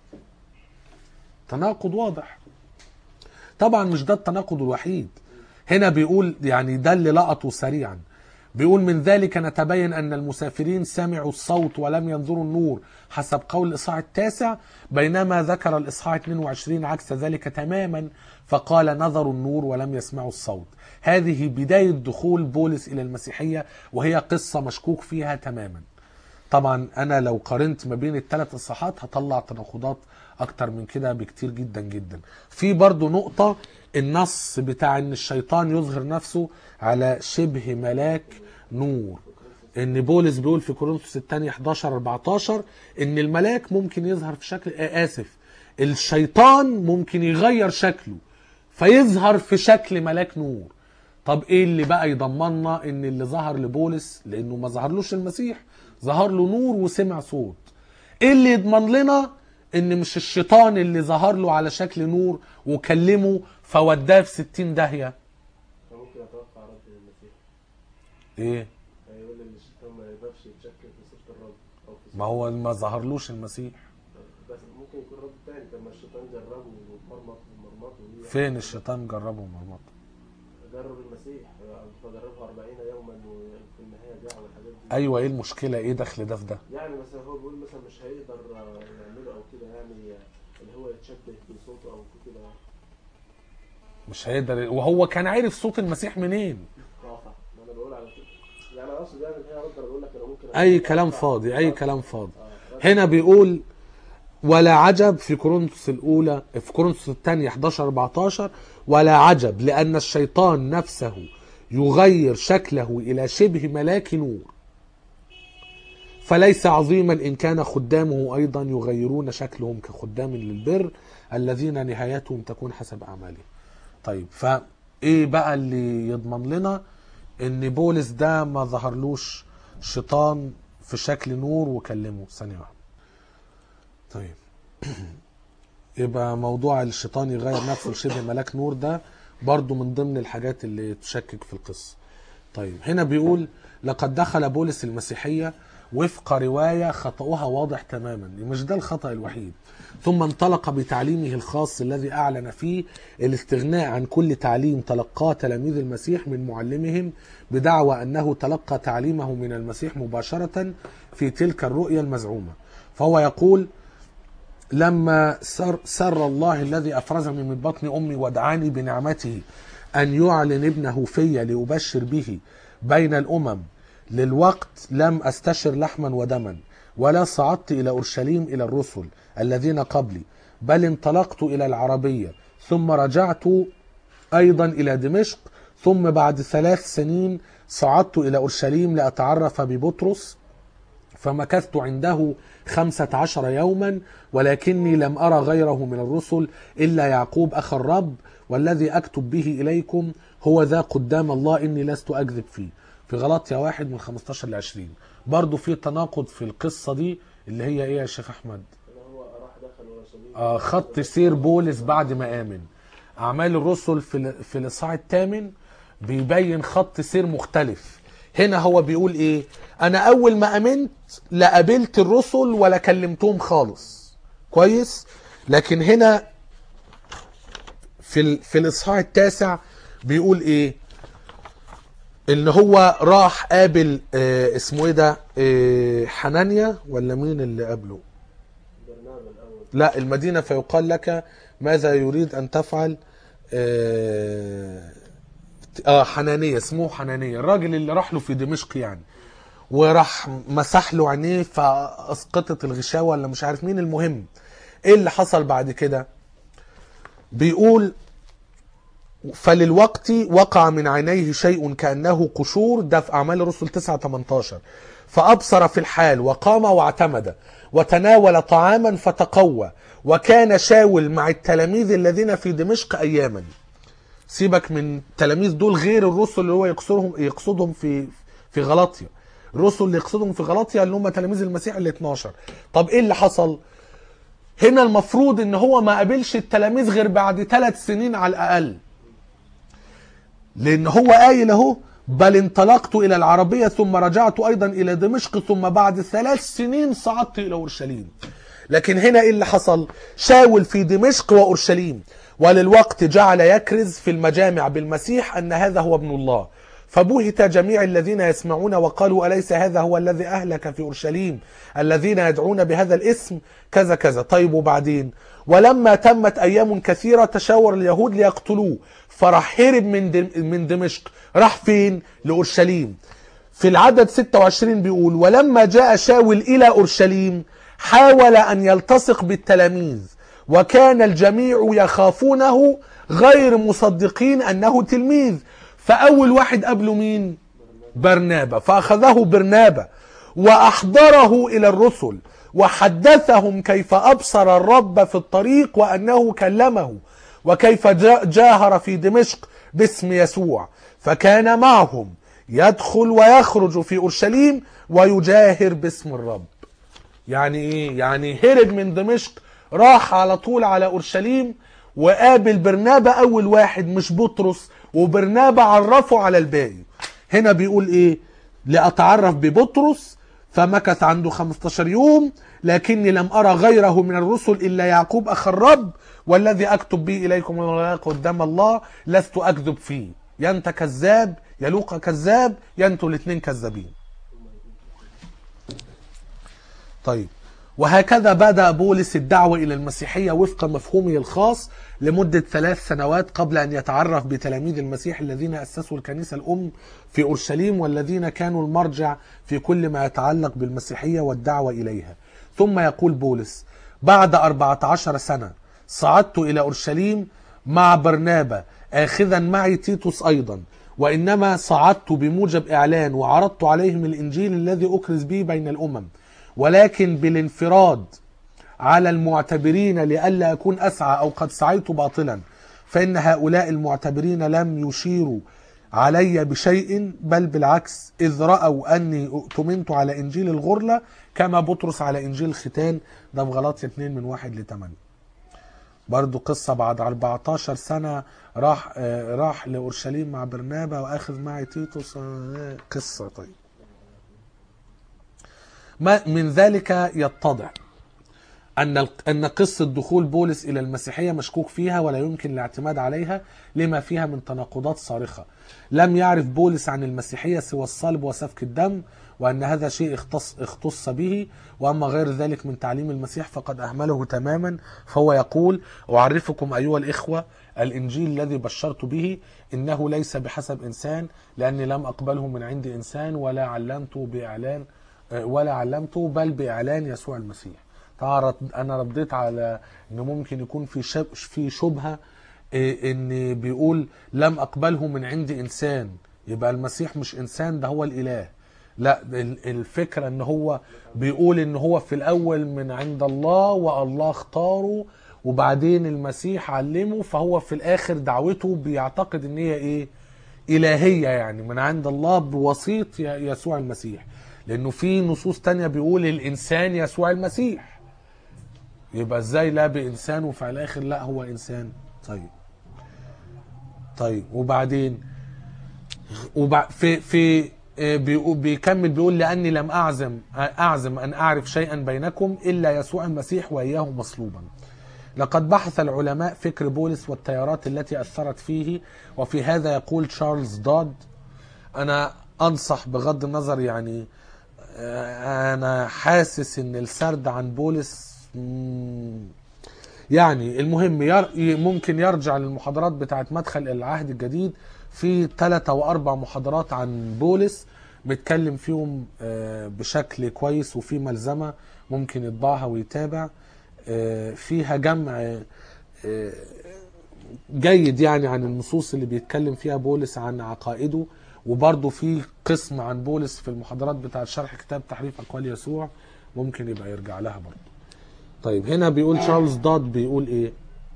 Speaker 1: تناقض واضح طبعا مش ده التناقض الوحيد هنا بيقول يعني ده اللي لقطه سريعا بيقول من ذلك نتبين أن المسافرين سمعوا الصوت ولم ينظروا النور حسب قول الإصحاح التاسع بينما ذكر الإصحاح 22 عكس ذلك تماما فقال نظروا النور ولم يسمعوا الصوت هذه بداية دخول بولس إلى المسيحية وهي قصة مشكوك فيها تماما طبعا أنا لو قارنت ما بين الثلاث إصحاحات هطلع تناقضات أكتر من كده بكتير جدا جدا في برضو نقطة النص بتاع ان الشيطان يظهر نفسه على شبه ملاك نور ان بولس بيقول في كورنثوس الثانية 11 14 ان الملاك ممكن يظهر في شكل آه اسف الشيطان ممكن يغير شكله فيظهر في شكل ملاك نور طب ايه اللي بقى يضمننا ان اللي ظهر لبولس لانه ما ظهرلوش المسيح ظهر له نور وسمع صوت ايه اللي يضمن لنا ان مش الشيطان اللي ظهر له على شكل نور وكلمه فوداه في 60 داهيه
Speaker 3: فممكن اتوقع رد المسيح
Speaker 1: ايه
Speaker 3: هيقول ان الشيطان ما يقدرش يتشكل في صوره الرب او في
Speaker 1: ما هو ما ظهرلوش المسيح
Speaker 3: بس ممكن يكون رد تاني طب ما الشيطان جربه ومرمط ومرمطه وهي-
Speaker 1: فين الشيطان جربه مرمط
Speaker 3: جرب المسيح فجربه 40 يوما وفي النهايه جاع والحاجات دي
Speaker 1: ايوه ايه المشكله ايه دخل ده في ده
Speaker 3: يعني مثلا هو بيقول مثلا مش هيقدر آه، يعمله او كده يعني آه، اللي هو يتشبه بصوته او كده
Speaker 1: مش هيقدر وهو كان عارف صوت المسيح منين
Speaker 3: اه صح ما انا بقول على كده يعني انا اقصد يعني ان هي اقدر اقول لك انا ممكن
Speaker 1: اي كلام فاضي اي كلام فاضي هنا بيقول ولا عجب في كورنثوس الاولى في كورنثوس الثانيه 11 14 ولا عجب لان الشيطان نفسه يغير شكله الى شبه ملاك نور فليس عظيما ان كان خدامه ايضا يغيرون شكلهم كخدام للبر الذين نهايتهم تكون حسب اعمالهم طيب فايه بقى اللي يضمن لنا ان بولس ده ما ظهرلوش شيطان في شكل نور وكلمه ثانية واحدة طيب يبقى موضوع الشيطان يغير نفسه لشبه ملاك نور ده برضو من ضمن الحاجات اللي تشكك في القصة طيب هنا بيقول لقد دخل بولس المسيحية وفق رواية خطأها واضح تماما مش ده الخطأ الوحيد ثم انطلق بتعليمه الخاص الذي أعلن فيه الاستغناء عن كل تعليم تلقاه تلاميذ المسيح من معلمهم بدعوى أنه تلقى تعليمه من المسيح مباشرة في تلك الرؤية المزعومة فهو يقول لما سر, سر الله الذي أفرزني من بطن أمي ودعاني بنعمته أن يعلن ابنه في لأبشر به بين الأمم للوقت لم أستشر لحما ودما ولا صعدت إلى أورشليم إلى الرسل الذين قبلي بل انطلقت إلى العربية ثم رجعت أيضا إلى دمشق ثم بعد ثلاث سنين صعدت إلى أورشليم لأتعرف ببطرس فمكثت عنده خمسة عشر يوما ولكني لم أرى غيره من الرسل إلا يعقوب أخ الرب والذي أكتب به إليكم هو ذا قدام الله إني لست أكذب فيه في غلطية واحد من 15 ل 20 برضو في تناقض في القصة دي اللي هي إيه يا شيخ أحمد
Speaker 3: ان هو راح دخل ورسولين
Speaker 1: آه خط سير بولس بعد ما آمن أعمال الرسل في ال- في الإصحاح الثامن بيبين خط سير مختلف هنا هو بيقول إيه أنا أول ما آمنت لا قابلت الرسل ولا كلمتهم خالص كويس لكن هنا في ال... في الإصحاح التاسع بيقول إيه ان هو راح قابل آه اسمه ايه ده آه حنانيا ولا مين اللي قابله
Speaker 3: برنامج الاول
Speaker 1: لا المدينة فيقال لك ماذا يريد أن تفعل آه, آه حنانية اسمه حنانية الراجل اللي راح له في دمشق يعني وراح مسح له عينيه فأسقطت الغشاوة ولا مش عارف مين المهم ايه اللي حصل بعد كده بيقول فللوقت وقع من عينيه شيء كأنه قشور ده في أعمال الرسل 9 18 فأبصر في الحال وقام واعتمد وتناول طعاما فتقوى وكان شاول مع التلاميذ الذين في دمشق أياما سيبك من التلاميذ دول غير الرسل اللي هو يقصدهم يقصدهم في في غلطيا الرسل اللي يقصدهم في غلطيا اللي هم تلاميذ المسيح ال 12 طب ايه اللي حصل هنا المفروض ان هو ما قابلش التلاميذ غير بعد ثلاث سنين على الاقل لان هو قايل اهو بل انطلقت الى العربيه ثم رجعت ايضا الى دمشق ثم بعد ثلاث سنين صعدت الى اورشليم لكن هنا ايه اللي حصل شاول في دمشق واورشليم وللوقت جعل يكرز في المجامع بالمسيح ان هذا هو ابن الله فبهت جميع الذين يسمعون وقالوا أليس هذا هو الذي أهلك في أورشليم الذين يدعون بهذا الاسم كذا كذا طيب وبعدين ولما تمت أيام كثيرة تشاور اليهود ليقتلوه فراح هرب من دم من دمشق راح فين لأورشليم في العدد 26 بيقول ولما جاء شاول إلى أورشليم حاول أن يلتصق بالتلاميذ وكان الجميع يخافونه غير مصدقين أنه تلميذ فأول واحد قبله مين برنابا فأخذه برنابا وأحضره إلى الرسل وحدثهم كيف أبصر الرب في الطريق وأنه كلمه وكيف جا- جاهر في دمشق باسم يسوع فكان معهم يدخل ويخرج في أورشليم ويجاهر باسم الرب يعني ايه يعني هرب من دمشق راح على طول على اورشليم وقابل برنابا اول واحد مش بطرس وبرنابا عرفه على الباقي هنا بيقول ايه لاتعرف ببطرس فمكث عنده 15 يوم لكني لم ارى غيره من الرسل الا يعقوب اخ الرب والذي اكتب به اليكم ولا قدام الله لست اكذب فيه يا انت كذاب يا لوقا كذاب يا انتوا الاثنين كذابين طيب وهكذا بدأ بولس الدعوة إلى المسيحية وفق مفهومه الخاص لمدة ثلاث سنوات قبل أن يتعرف بتلاميذ المسيح الذين أسسوا الكنيسة الأم في أورشليم والذين كانوا المرجع في كل ما يتعلق بالمسيحية والدعوة إليها ثم يقول بولس بعد أربعة عشر سنة صعدت إلى أورشليم مع برنابا آخذا معي تيتوس أيضا وإنما صعدت بموجب إعلان وعرضت عليهم الإنجيل الذي أكرز به بين الأمم ولكن بالانفراد على المعتبرين لئلا أكون أسعى أو قد سعيت باطلا فإن هؤلاء المعتبرين لم يشيروا علي بشيء بل بالعكس إذ رأوا أني اؤتمنت على إنجيل الغرلة كما بطرس على إنجيل الختان ده في غلاطيا 2 من 1 ل 8 برضو قصة بعد 14 سنة راح آه، راح لأورشليم مع برنابا وأخذ معي تيتوس آه، قصة طيب ما من ذلك يتضح أن ال- أن قصة دخول بولس إلى المسيحية مشكوك فيها ولا يمكن الاعتماد عليها لما فيها من تناقضات صارخة. لم يعرف بولس عن المسيحية سوى الصلب وسفك الدم وأن هذا شيء اختص, اختص به وأما غير ذلك من تعليم المسيح فقد أهمله تماما فهو يقول أعرفكم أيها الإخوة الإنجيل الذي بشرت به إنه ليس بحسب إنسان لأني لم أقبله من عند إنسان ولا علمته بإعلان ولا علمته بل بإعلان يسوع المسيح طبعا رد- انا رديت على ان ممكن يكون في شب في شبهه إيه، ان بيقول لم اقبله من عند انسان يبقى المسيح مش انسان ده هو الاله لا ال- الفكره ان هو بيقول ان هو في الاول من عند الله والله اختاره وبعدين المسيح علمه فهو في الاخر دعوته بيعتقد ان هي ايه إلهية يعني من عند الله بوسيط ي- يسوع المسيح لأنه في نصوص تانية بيقول الإنسان يسوع المسيح يبقى ازاي لا بإنسان وفي الآخر لا هو إنسان طيب طيب وبعدين وبع في في آه، بيقو- بيكمل بيقول لأني لم أعزم أعزم أن أعرف شيئا بينكم إلا يسوع المسيح وإياه مصلوبا لقد بحث العلماء فكر بولس والتيارات التي أثرت فيه وفي هذا يقول تشارلز دود أنا أنصح بغض النظر يعني آه، أنا حاسس إن السرد عن بولس مم، يعني المهم ير... ي- ممكن يرجع للمحاضرات بتاعت مدخل إلى العهد الجديد في ثلاثة أو أربع محاضرات عن بولس بيتكلم فيهم آه، بشكل كويس وفي ملزمة ممكن يطبعها ويتابع آه، فيها جمع آه، جيد يعني عن النصوص اللي بيتكلم فيها بولس عن عقائده وبرضه في قسم عن بولس في المحاضرات بتاعت شرح كتاب تحريف أقوال يسوع ممكن يبقى يرجع لها برضه طيب هنا بيقول تشارلز دود بيقول ايه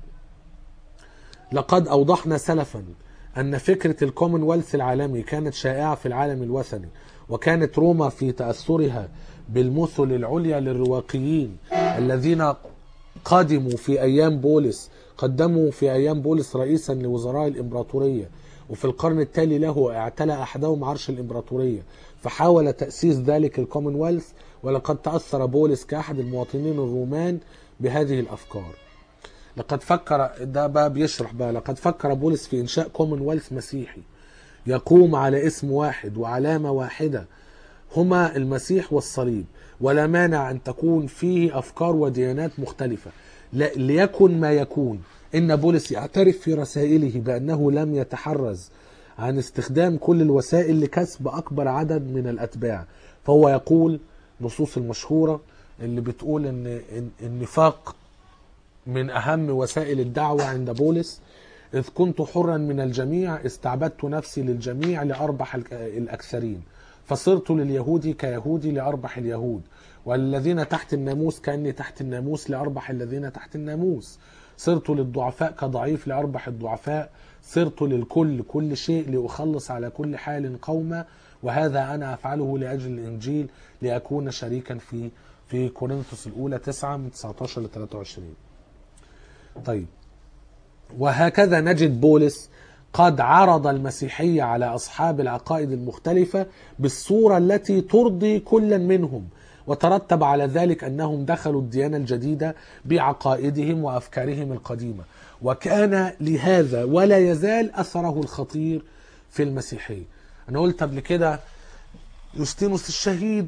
Speaker 1: لقد اوضحنا سلفا ان فكره الكومنولث العالمي كانت شائعه في العالم الوثني وكانت روما في تاثرها بالمثل العليا للرواقيين الذين قدموا في ايام بولس قدموا في ايام بولس رئيسا لوزراء الامبراطوريه وفي القرن التالي له اعتلى احدهم عرش الامبراطوريه فحاول تاسيس ذلك الكومنولث ولقد تاثر بولس كاحد المواطنين الرومان بهذه الافكار لقد فكر ده بقى بيشرح بقى لقد فكر بولس في انشاء كومنولث مسيحي يقوم على اسم واحد وعلامه واحده هما المسيح والصليب ولا مانع ان تكون فيه افكار وديانات مختلفه لا- ليكن ما يكون ان بولس يعترف في رسائله بانه لم يتحرز عن استخدام كل الوسائل لكسب اكبر عدد من الاتباع فهو يقول نصوص المشهوره اللي بتقول ان إن- النفاق من أهم وسائل الدعوة عند بولس إذ كنت حرا من الجميع استعبدت نفسي للجميع لأربح الك- الأكثرين فصرت لليهود كيهودي لأربح اليهود والذين تحت الناموس كأني تحت الناموس لأربح الذين تحت الناموس صرت للضعفاء كضعيف لأربح الضعفاء صرت للكل كل شيء لأخلص على كل حال قوما وهذا أنا أفعله لأجل الإنجيل لأكون شريكا في في كورنثوس الأولى 9 من 19 ل 23 طيب وهكذا نجد بولس قد عرض المسيحية على أصحاب العقائد المختلفة بالصورة التي ترضي كلا منهم وترتب على ذلك أنهم دخلوا الديانة الجديدة بعقائدهم وأفكارهم القديمة وكان لهذا ولا يزال أثره الخطير في المسيحية أنا قلت قبل كده يوستينوس الشهيد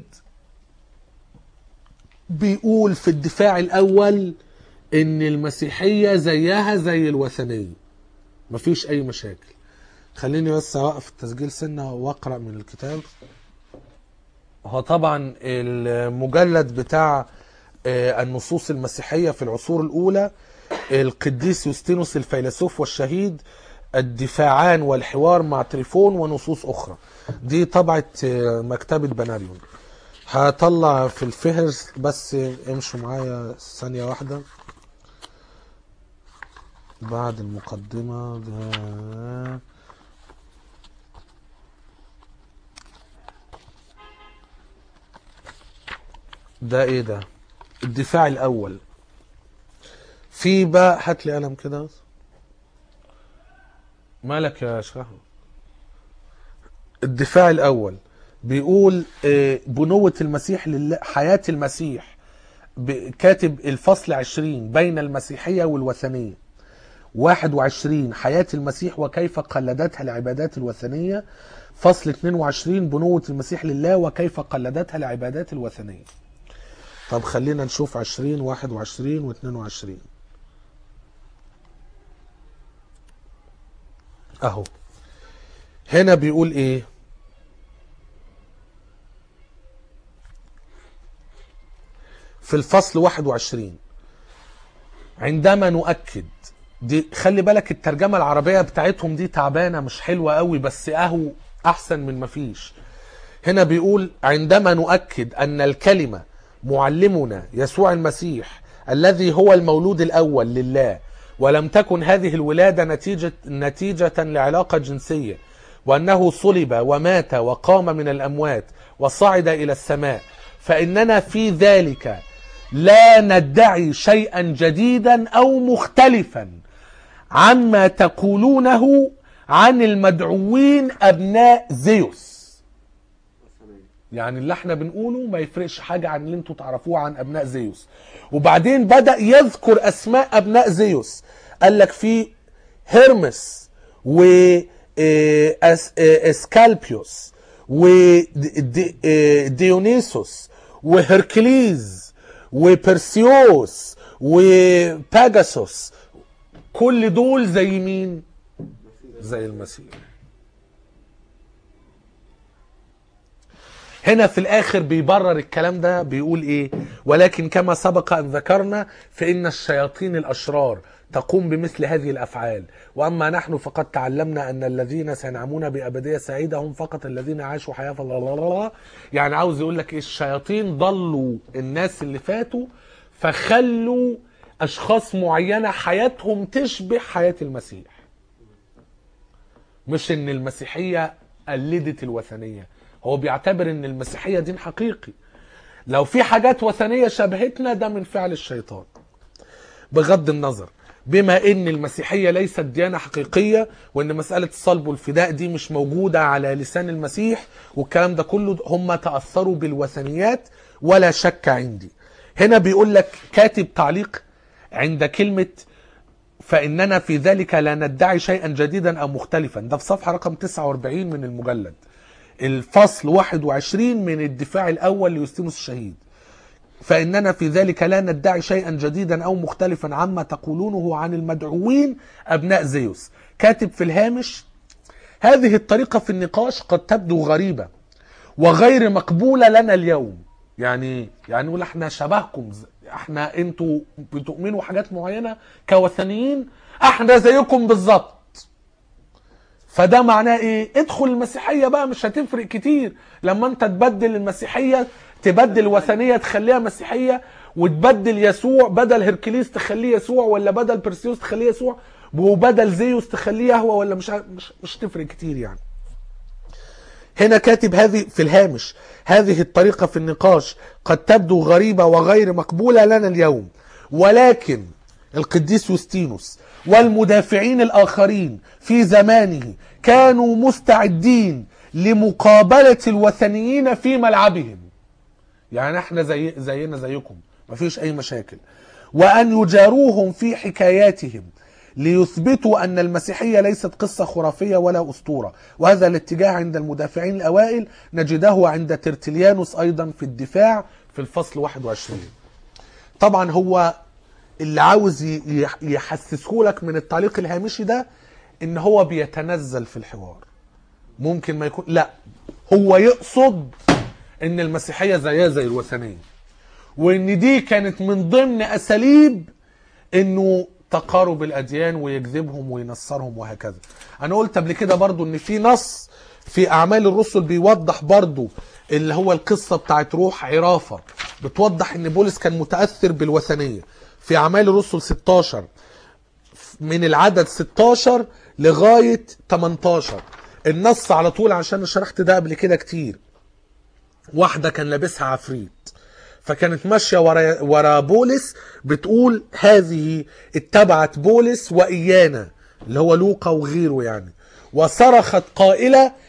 Speaker 1: بيقول في الدفاع الأول ان المسيحيه زيها زي الوثنيه مفيش اي مشاكل خليني بس اوقف التسجيل سنه واقرا من الكتاب هو طبعا المجلد بتاع آه، النصوص المسيحيه في العصور الاولى القديس يوستينوس الفيلسوف والشهيد الدفاعان والحوار مع تريفون ونصوص اخرى دي طبعه آه، مكتبه بناريون هطلع في الفهرس بس امشوا معايا ثانيه واحده بعد المقدمة ده ده ايه ده الدفاع الاول في بقى هات لي قلم كده مالك يا شيخ أحمد؟ الدفاع الاول بيقول آه، بنوة المسيح لله حياة المسيح ب- كاتب الفصل 20 بين المسيحية والوثنية 21 حياة المسيح وكيف قلدتها العبادات الوثنية فصل 22 بنوة المسيح لله وكيف قلدتها العبادات الوثنية طب خلينا نشوف 20 21 و 22 اهو هنا بيقول ايه في الفصل 21 عندما نؤكد دي خلي بالك الترجمة العربية بتاعتهم دي تعبانة مش حلوة قوي بس اهو احسن من ما فيش هنا بيقول عندما نؤكد ان الكلمة معلمنا يسوع المسيح الذي هو المولود الاول لله ولم تكن هذه الولادة نتيجة, نتيجة لعلاقة جنسية وأنه صلب ومات وقام من الأموات وصعد إلى السماء فإننا في ذلك لا ندعي شيئا جديدا أو مختلفا عما تقولونه عن المدعوين أبناء زيوس يعني اللي احنا بنقوله ما يفرقش حاجة عن اللي انتوا تعرفوه عن ابناء زيوس وبعدين بدأ يذكر اسماء ابناء زيوس قال لك في هيرمس و إيه، أس- إيه، اسكالبيوس وديونيسوس وهركليز وبرسيوس وباجاسوس كل دول زي مين زي المسيح هنا في الاخر بيبرر الكلام ده بيقول ايه ولكن كما سبق ان ذكرنا فان الشياطين الاشرار تقوم بمثل هذه الافعال واما نحن فقد تعلمنا ان الذين سينعمون بابديه سعيده هم فقط الذين عاشوا حياه الله يعني عاوز يقول لك ايه الشياطين ضلوا الناس اللي فاتوا فخلوا اشخاص معينه حياتهم تشبه حياه المسيح مش ان المسيحيه قلدت الوثنيه هو بيعتبر ان المسيحيه دين حقيقي لو في حاجات وثنيه شبهتنا ده من فعل الشيطان بغض النظر بما ان المسيحيه ليست ديانه حقيقيه وان مساله الصلب والفداء دي مش موجوده على لسان المسيح والكلام ده كله هم تاثروا بالوثنيات ولا شك عندي هنا بيقول لك كاتب تعليق عند كلمه فإننا في ذلك لا ندعي شيئا جديدا أو مختلفا ده في صفحة رقم 49 من المجلد الفصل 21 من الدفاع الأول ليوستينوس الشهيد فإننا في ذلك لا ندعي شيئا جديدا أو مختلفا عما تقولونه عن المدعوين أبناء زيوس كاتب في الهامش هذه الطريقة في النقاش قد تبدو غريبة وغير مقبولة لنا اليوم يعني يعني نقول احنا شبهكم احنا انتوا بتؤمنوا حاجات معينة كوثنيين احنا زيكم بالظبط فده معناه ايه ادخل المسيحية بقى مش هتفرق كتير لما انت تبدل المسيحية تبدل الوثنية تخليها مسيحية وتبدل يسوع بدل هركليس تخليه يسوع ولا بدل برسيوس تخليه يسوع وبدل زيوس تخليه يهوى ولا مش مش, مش تفرق كتير يعني هنا كاتب هذه في الهامش هذه الطريقة في النقاش قد تبدو غريبة وغير مقبولة لنا اليوم ولكن القديس يوستينوس والمدافعين الآخرين في زمانه كانوا مستعدين لمقابلة الوثنيين في ملعبهم يعني احنا زي زينا زيكم مفيش أي مشاكل وأن يجاروهم في حكاياتهم ليثبتوا أن المسيحية ليست قصة خرافية ولا أسطورة وهذا الاتجاه عند المدافعين الأوائل نجده عند ترتليانوس أيضا في الدفاع في الفصل 21 طبعا هو اللي عاوز ي- يحسسه لك من التعليق الهامشي ده ان هو بيتنزل في الحوار ممكن ما يكون لا هو يقصد ان المسيحية زيها زي الوثنية وان دي كانت من ضمن اساليب انه تقارب الاديان ويجذبهم وينصرهم وهكذا انا قلت قبل كده برضو ان في نص في اعمال الرسل بيوضح برضو اللي هو القصة بتاعت روح عرافة بتوضح ان بولس كان متأثر بالوثنية في اعمال الرسل 16 من العدد 16 لغاية 18 النص على طول عشان أنا شرحت ده قبل كده كتير واحدة كان لابسها عفريت فكانت ماشية ورا, ورا بولس بتقول هذه اتبعت بولس وإيانا اللي هو لوقا وغيره يعني وصرخت قائلة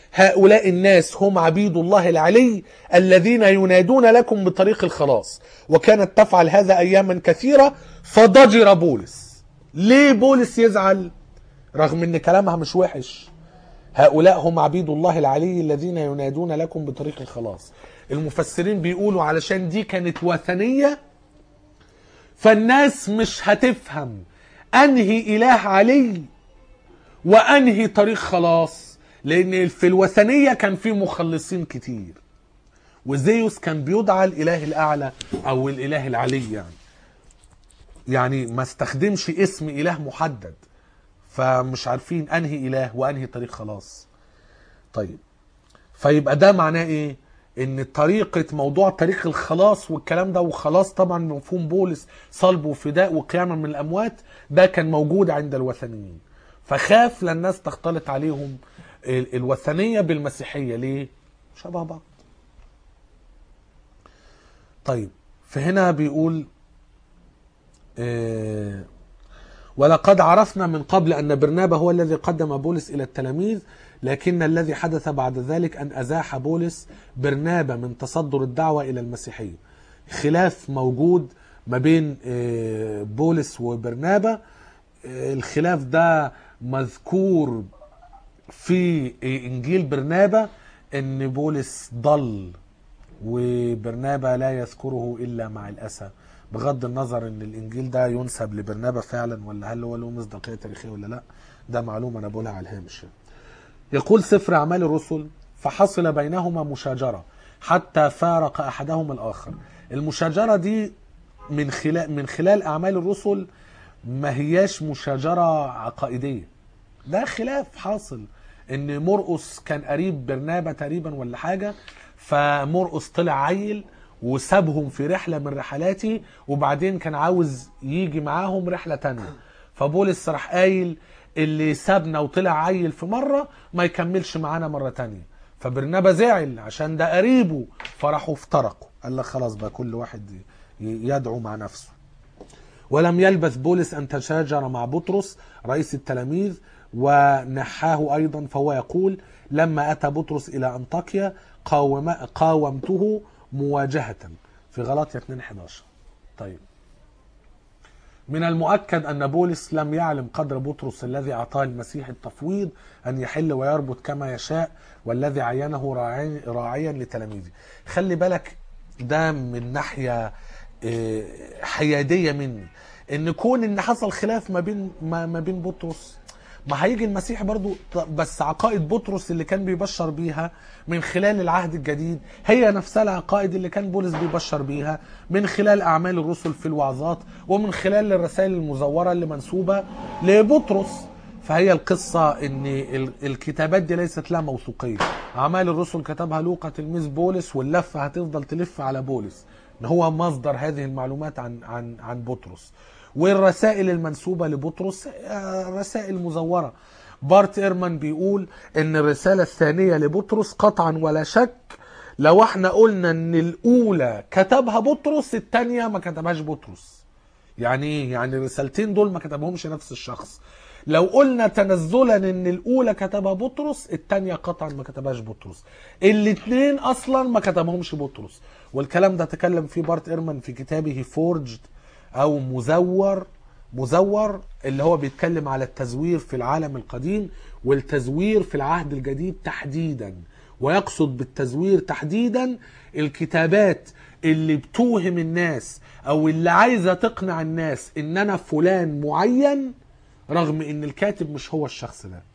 Speaker 1: هؤلاء الناس هم عبيد الله العلي الذين ينادون لكم بطريق الخلاص وكانت تفعل هذا أياما كثيرة فضجر بولس ليه بولس يزعل رغم ان كلامها مش وحش هؤلاء هم عبيد الله العلي الذين ينادون لكم بطريق الخلاص المفسرين بيقولوا علشان دي كانت وثنية فالناس مش هتفهم انهي اله علي وانهي طريق خلاص لان في الوثنية كان في مخلصين كتير وزيوس كان بيدعى الاله الاعلى او الاله العلي يعني يعني ما استخدمش اسم اله محدد فمش عارفين انهي اله وانهي طريق خلاص طيب فيبقى ده معناه ايه ان طريقة موضوع طريق الخلاص والكلام ده وخلاص طبعا مفهوم بولس صلب وفداء وقيامة من الاموات ده كان موجود عند الوثنيين فخاف لان الناس تختلط عليهم ال- الوثنية بالمسيحية ليه شبه بعض طيب فهنا بيقول آه ولقد عرفنا من قبل أن برنابا هو الذي قدم بولس إلى التلاميذ لكن الذي حدث بعد ذلك أن أزاح بولس برنابا من تصدر الدعوة إلى المسيحية خلاف موجود ما بين آه، بولس وبرنابا آه، الخلاف ده مذكور في إنجيل برنابا أن بولس ضل وبرنابا لا يذكره الا مع الاسى بغض النظر ان الانجيل ده ينسب لبرنابا فعلا ولا هل هو له مصداقيه تاريخيه ولا لا ده معلومه انا بقولها على الهامش يعني. يقول سفر اعمال الرسل فحصل بينهما مشاجره حتى فارق احدهما الاخر المشاجره دي من خلال من خلال اعمال الرسل ما هياش مشاجره عقائديه ده خلاف حاصل ان مرقس كان قريب برنابا تقريبا ولا حاجه فمرقس طلع عيل وسابهم في رحله من رحلاتي وبعدين كان عاوز يجي معاهم رحله تانية فبولس راح قايل اللي سابنا وطلع عيل في مره ما يكملش معانا مره تانية فبرنابا زعل عشان ده قريبه فراحوا افترقوا قال لك خلاص بقى كل واحد ي- يدعو مع نفسه ولم يلبث بولس أن تشاجر مع بطرس رئيس التلاميذ ونحاه أيضا فهو يقول لما أتى بطرس إلى أنطاكيا قاوم قاومته مواجهة في غلاطيا 2 11 طيب من المؤكد أن بولس لم يعلم قدر بطرس الذي أعطاه المسيح التفويض أن يحل ويربط كما يشاء والذي عينه راعي- راعيا لتلاميذه خلي بالك ده من ناحية آه، حيادية مني ان كون ان حصل خلاف ما بين ما, ما بين بطرس ما هيجي المسيح برضو ط- بس عقائد بطرس اللي كان بيبشر بيها من خلال العهد الجديد هي نفسها العقائد اللي كان بولس بيبشر بيها من خلال اعمال الرسل في الوعظات ومن خلال الرسائل المزوره اللي منسوبه لبطرس فهي القصة ان ال- الكتابات دي ليست لها موثوقية اعمال الرسل كتبها لوقا تلميذ بولس واللفة هتفضل تلف على بولس ان هو مصدر هذه المعلومات عن عن عن بطرس والرسائل المنسوبة لبطرس آه، رسائل مزورة بارت ايرمان بيقول ان الرسالة الثانية لبطرس قطعا ولا شك لو احنا قلنا ان الاولى كتبها بطرس الثانية ما كتبهاش بطرس يعني ايه يعني الرسالتين دول ما كتبهمش نفس الشخص لو قلنا تنزلا ان الاولى كتبها بطرس الثانيه قطعا ما كتبهاش بطرس الاثنين اصلا ما كتبهمش بطرس والكلام ده تكلم فيه بارت ايرمان في كتابه فورجد او مزور مزور اللي هو بيتكلم على التزوير في العالم القديم والتزوير في العهد الجديد تحديدا ويقصد بالتزوير تحديدا الكتابات اللي بتوهم الناس او اللي عايزه تقنع الناس ان انا فلان معين رغم ان الكاتب مش هو الشخص ده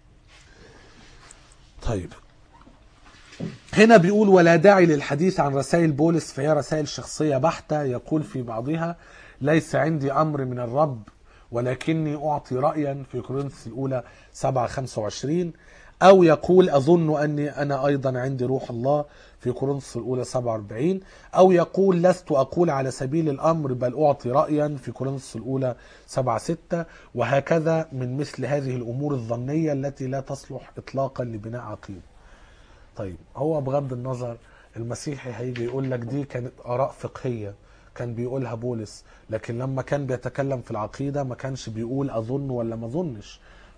Speaker 1: طيب هنا بيقول ولا داعي للحديث عن رسائل بولس فهي رسائل شخصية بحتة يقول في بعضها ليس عندي أمر من الرب ولكني أعطي رأيا في كورنثوس الأولى 7 25 أو يقول أظن أني أنا أيضا عندي روح الله في كورنثوس الأولى 47 أو يقول لست أقول على سبيل الأمر بل أعطي رأيا في كورنثوس الأولى 7 6 وهكذا من مثل هذه الأمور الظنية التي لا تصلح إطلاقا لبناء عقيدة طيب هو بغض النظر المسيحي هيجي يقول لك دي كانت آراء فقهية كان بيقولها بولس لكن لما كان بيتكلم في العقيدة ما كانش بيقول أظن ولا ما أظنش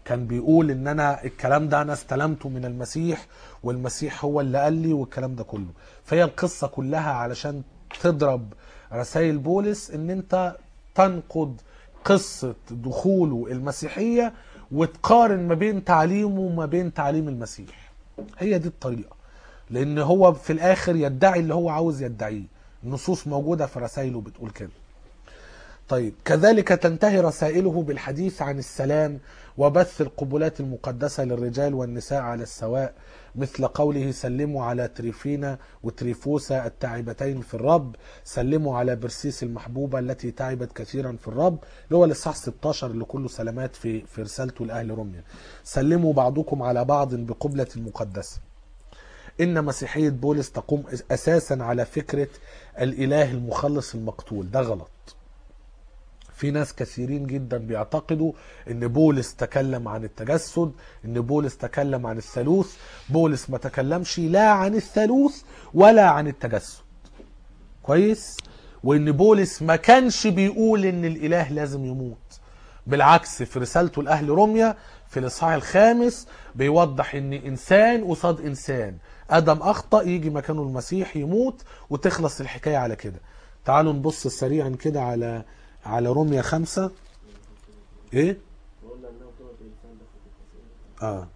Speaker 1: كان بيقول ان انا الكلام ده انا استلمته من المسيح والمسيح هو اللي قال لي والكلام ده كله فهي القصة كلها علشان تضرب رسائل بولس ان انت تنقد قصة دخوله المسيحية وتقارن ما بين تعليمه وما بين تعليم المسيح هي دي الطريقة لان هو في الاخر يدعي اللي هو عاوز يدعيه النصوص موجودة في رسائله بتقول كده طيب كذلك تنتهي رسائله بالحديث عن السلام وبث القبلات المقدسة للرجال والنساء على السواء مثل قوله سلموا على تريفينا وتريفوسا التعبتين في الرب سلموا على برسيس المحبوبة التي تعبت كثيرا في الرب اللي هو الإصحاح 16 اللي كله سلامات في في رسالته لأهل روميا سلموا بعضكم على بعض بقبلة المقدسة إن مسيحية بولس تقوم أساسا على فكرة الإله المخلص المقتول ده غلط في ناس كثيرين جدا بيعتقدوا ان بولس تكلم عن التجسد ان بولس تكلم عن الثالوث بولس ما تكلمش لا عن الثالوث ولا عن التجسد كويس وان بولس ما كانش بيقول ان الاله لازم يموت بالعكس في رسالته لاهل روميا في الاصحاح الخامس بيوضح ان انسان قصاد انسان ادم اخطا يجي مكانه المسيح يموت وتخلص الحكايه على كده تعالوا نبص سريعا كده على على روميا خمسة ايه
Speaker 3: وقلنا انه دوت الانسان دخل في التسعير
Speaker 1: اه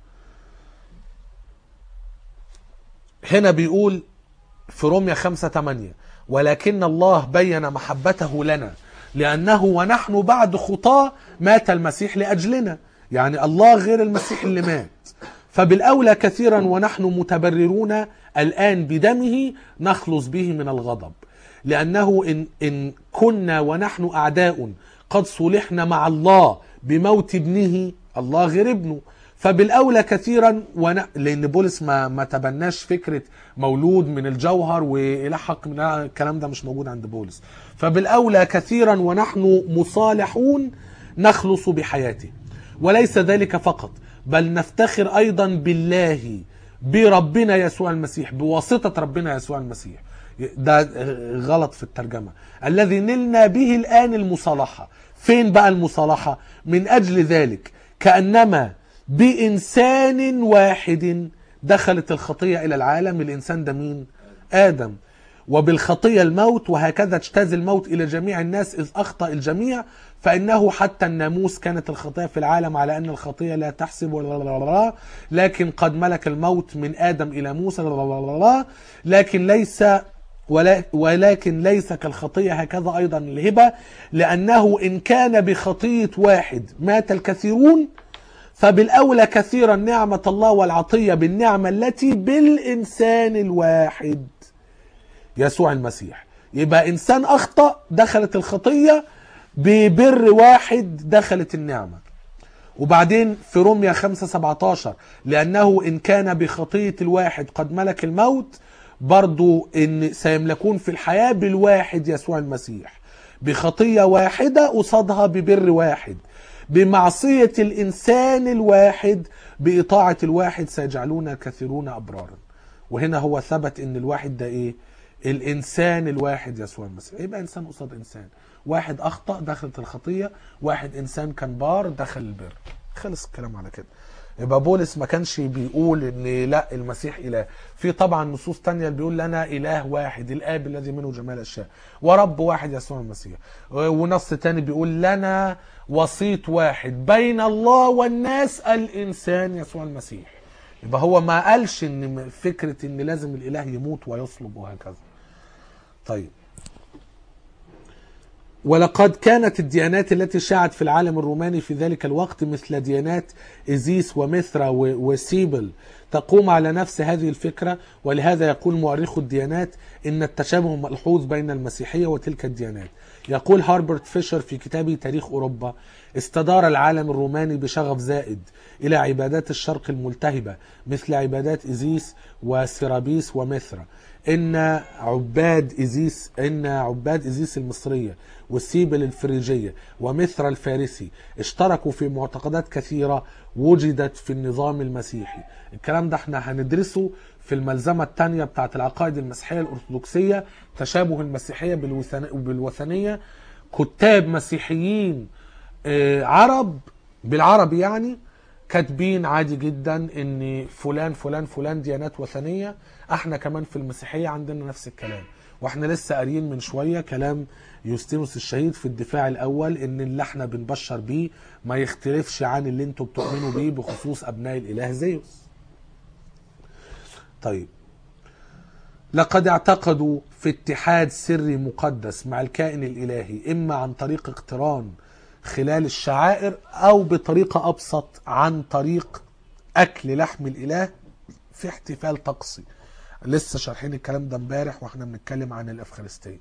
Speaker 1: هنا بيقول في روميا خمسة تمانية ولكن الله بين محبته لنا لأنه ونحن بعد خطاة مات المسيح لأجلنا يعني الله غير المسيح اللي مات فبالأولى كثيرا ونحن متبررون الآن بدمه نخلص به من الغضب لأنه إن, إن كنا ونحن أعداء قد صلحنا مع الله بموت ابنه الله غير ابنه فبالأولى كثيرا ون... لأن بولس ما, ما تبناش فكرة مولود من الجوهر وإله حق من الكلام ده مش موجود عند بولس فبالأولى كثيرا ونحن مصالحون نخلص بحياته وليس ذلك فقط بل نفتخر أيضا بالله بربنا يسوع المسيح بواسطة ربنا يسوع المسيح ده غلط في الترجمة الذي نلنا به الآن المصالحة فين بقى المصالحة من أجل ذلك كأنما بإنسان واحد دخلت الخطية إلى العالم الإنسان ده مين آدم وبالخطية الموت وهكذا اجتاز الموت إلى جميع الناس إذ أخطأ الجميع فإنه حتى الناموس كانت الخطية في العالم على أن الخطية لا تحسب ولا لكن قد ملك الموت من آدم إلى موسى لكن ليس ولا ولكن ليس كالخطية هكذا أيضا الهبة لأنه إن كان بخطية واحد مات الكثيرون فبالأولى كثيرا نعمة الله والعطية بالنعمة التي بالإنسان الواحد يسوع المسيح يبقى إنسان أخطأ دخلت الخطية ببر واحد دخلت النعمة وبعدين في روميا 5 17 لأنه إن كان بخطية الواحد قد ملك الموت برضو إن سيملكون في الحياة بالواحد يسوع المسيح بخطية واحدة قصادها ببر واحد بمعصية الإنسان الواحد بإطاعة الواحد سيجعلون كثيرون أبرارا وهنا هو ثبت إن الواحد ده إيه الإنسان الواحد يسوع المسيح يبقى إنسان قصاد إنسان واحد أخطأ دخلت الخطية واحد إنسان كان بار دخل البر خلص الكلام على كده يبقى بولس ما كانش بيقول ان لا المسيح اله في طبعا نصوص تانية اللي بيقول لنا اله واحد الاب الذي منه جميع الاشياء ورب واحد يسوع المسيح ونص تاني بيقول لنا وسيط واحد بين الله والناس الانسان يسوع المسيح يبقى هو ما قالش ان فكره ان لازم الاله يموت ويصلب وهكذا طيب ولقد كانت الديانات التي شاعت في العالم الروماني في ذلك الوقت مثل ديانات إزيس ومثرى وسيبل تقوم على نفس هذه الفكرة ولهذا يقول مؤرخ الديانات إن التشابه ملحوظ بين المسيحية وتلك الديانات يقول هاربرت فيشر في كتابه تاريخ أوروبا استدار العالم الروماني بشغف زائد إلى عبادات الشرق الملتهبة مثل عبادات إزيس وسيرابيس ومثرى إن عباد إزيس إن عباد إزيس المصرية والسيبل الفريجية ومثرى الفارسي اشتركوا في معتقدات كثيرة وجدت في النظام المسيحي الكلام ده احنا هندرسه في الملزمة الثانية بتاعت العقائد المسيحية الأرثوذكسية تشابه المسيحية بالوثن- بالوثنية كتاب مسيحيين آه، عرب بالعربي يعني كاتبين عادي جدا ان فلان فلان فلان ديانات وثنيه احنا كمان في المسيحيه عندنا نفس الكلام واحنا لسه قاريين من شويه كلام يوستينوس الشهيد في الدفاع الاول ان اللي احنا بنبشر بيه ما يختلفش عن اللي انتوا بتؤمنوا بيه بخصوص ابناء الاله زيوس طيب لقد اعتقدوا في اتحاد سري مقدس مع الكائن الالهي اما عن طريق اقتران خلال الشعائر او بطريقه ابسط عن طريق اكل لحم الاله في احتفال طقسي لسه شارحين الكلام ده امبارح واحنا بنتكلم عن الافخارستيه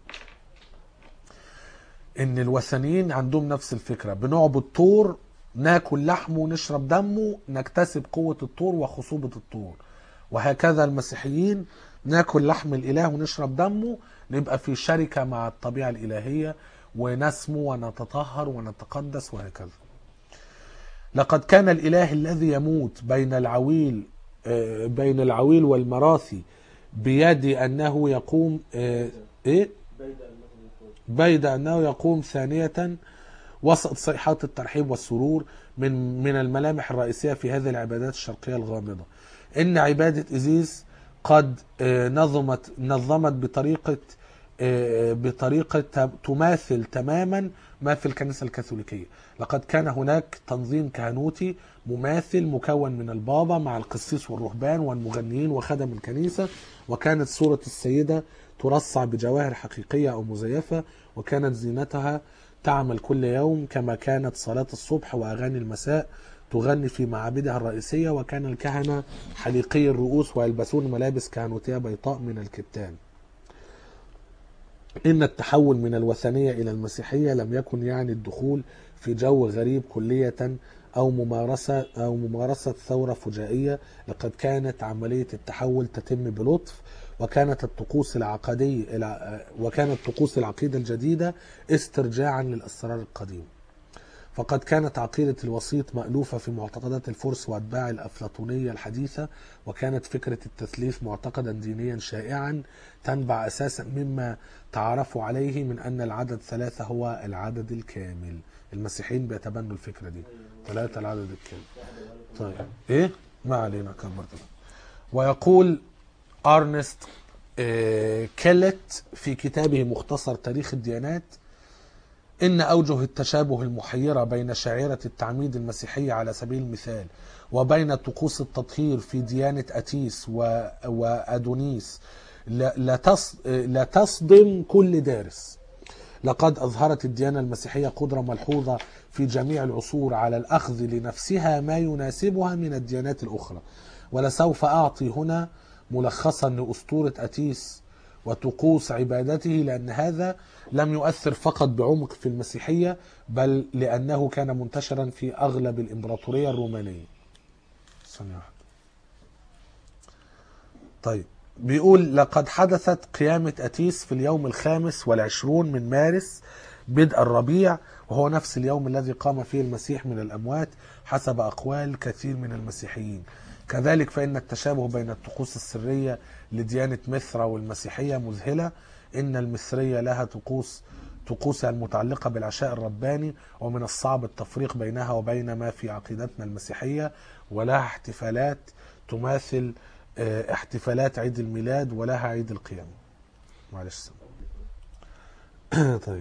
Speaker 1: ان الوثنيين عندهم نفس الفكره بنعبد طور ناكل لحمه ونشرب دمه نكتسب قوه الطور وخصوبه الطور وهكذا المسيحيين ناكل لحم الاله ونشرب دمه نبقى في شركه مع الطبيعه الالهيه ونسمو ونتطهر ونتقدس وهكذا لقد كان الاله الذي يموت بين العويل آه، بين العويل والمراثي بيد انه يقوم آه، ايه
Speaker 3: بين انه يكون
Speaker 1: بيد انه يقوم ثانيه وسط صيحات الترحيب والسرور من من الملامح الرئيسيه في هذه العبادات الشرقيه الغامضه ان عباده ازيز قد آه، نظمت نظمت بطريقه آه، بطريقه ت- تماثل تماما ما في الكنيسه الكاثوليكيه لقد كان هناك تنظيم كهنوتي مماثل مكون من البابا مع القسيس والرهبان والمغنيين وخدم الكنيسه وكانت صوره السيده ترصع بجواهر حقيقيه او مزيفه وكانت زينتها تعمل كل يوم كما كانت صلاه الصبح واغاني المساء تغني في معابدها الرئيسيه وكان الكهنه حليقي الرؤوس ويلبسون ملابس كهنوتيه بيضاء من الكتان إن التحول من الوثنية إلى المسيحية لم يكن يعني الدخول في جو غريب كلية أو ممارسة أو ممارسة ثورة فجائية لقد كانت عملية التحول تتم بلطف وكانت الطقوس العقدية وكانت طقوس العقيدة الجديدة استرجاعا للأسرار القديمة فقد كانت عقيدة الوسيط مألوفة في معتقدات الفرس وأتباع الأفلاطونية الحديثة وكانت فكرة التثليث معتقدا دينيا شائعا تنبع أساسا مما تعرفوا عليه من أن العدد ثلاثة هو العدد الكامل المسيحيين بيتبنوا الفكرة دي ثلاثة العدد الكامل طيب إيه ما علينا كبر ويقول أرنست آه، كيلت في كتابه مختصر تاريخ الديانات إن أوجه التشابه المحيرة بين شاعرة التعميد المسيحية على سبيل المثال وبين طقوس التطهير في ديانة أتيس و... وأدونيس لا, لا, تص... لا تصدم كل دارس لقد أظهرت الديانة المسيحية قدرة ملحوظة في جميع العصور على الأخذ لنفسها ما يناسبها من الديانات الأخرى ولسوف أعطي هنا ملخصا لأسطورة أتيس وطقوس عبادته لأن هذا لم يؤثر فقط بعمق في المسيحية بل لأنه كان منتشرا في أغلب الإمبراطورية الرومانية ثانية واحدة. طيب بيقول لقد حدثت قيامة أتيس في اليوم الخامس والعشرون من مارس بدء الربيع وهو نفس اليوم الذي قام فيه المسيح من الأموات حسب أقوال كثير من المسيحيين كذلك فإن التشابه بين الطقوس السرية لديانة مصر والمسيحية مذهلة إن المصرية لها طقوس طقوسها المتعلقة بالعشاء الرباني ومن الصعب التفريق بينها وبين ما في عقيدتنا المسيحية ولها احتفالات تماثل اه، احتفالات عيد الميلاد ولها عيد القيامة معلش سامحني. طيب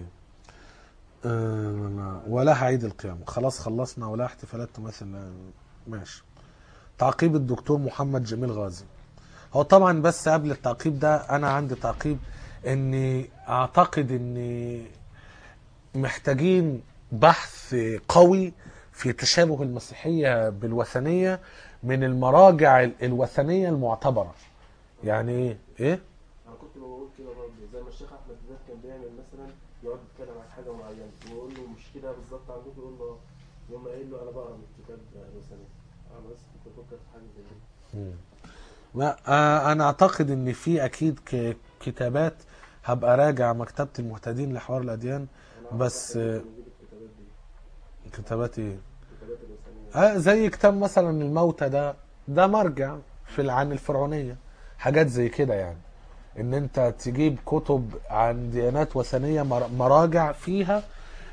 Speaker 1: اه، ولها عيد القيامة خلاص خلصنا ولها احتفالات تماثل ماشي تعقيب الدكتور محمد جميل غازي هو طبعا بس قبل التعقيب ده انا عندي تعقيب اني اعتقد اني محتاجين بحث قوي في تشابه المسيحية بالوثنية من المراجع ال- الوثنية المعتبرة يعني ايه ايه
Speaker 3: انا كنت بقول كده برضه زي ما الشيخ احمد زياد كان بيعمل مثلا يقعد يتكلم عن حاجه معينه ويقول له مش كده بالظبط عندكم يقول له يوم قايل له انا بقرا من الكتاب الوثني انا بس كنت بفكر في حاجه زي دي
Speaker 1: ما آه، انا اعتقد ان في اكيد ك- كتابات هبقى راجع مكتبة المهتدين لحوار الاديان
Speaker 3: أنا
Speaker 1: بس
Speaker 3: أعتقد
Speaker 1: آه،
Speaker 3: إن نجيب الكتابات دي
Speaker 1: كتابات ايه
Speaker 3: الكتابات الوثنيه
Speaker 1: آه زي كتاب مثلا الموتى ده ده مرجع في ال- عن الفرعونيه حاجات زي كده يعني ان انت تجيب كتب عن ديانات وثنيه مر- مراجع فيها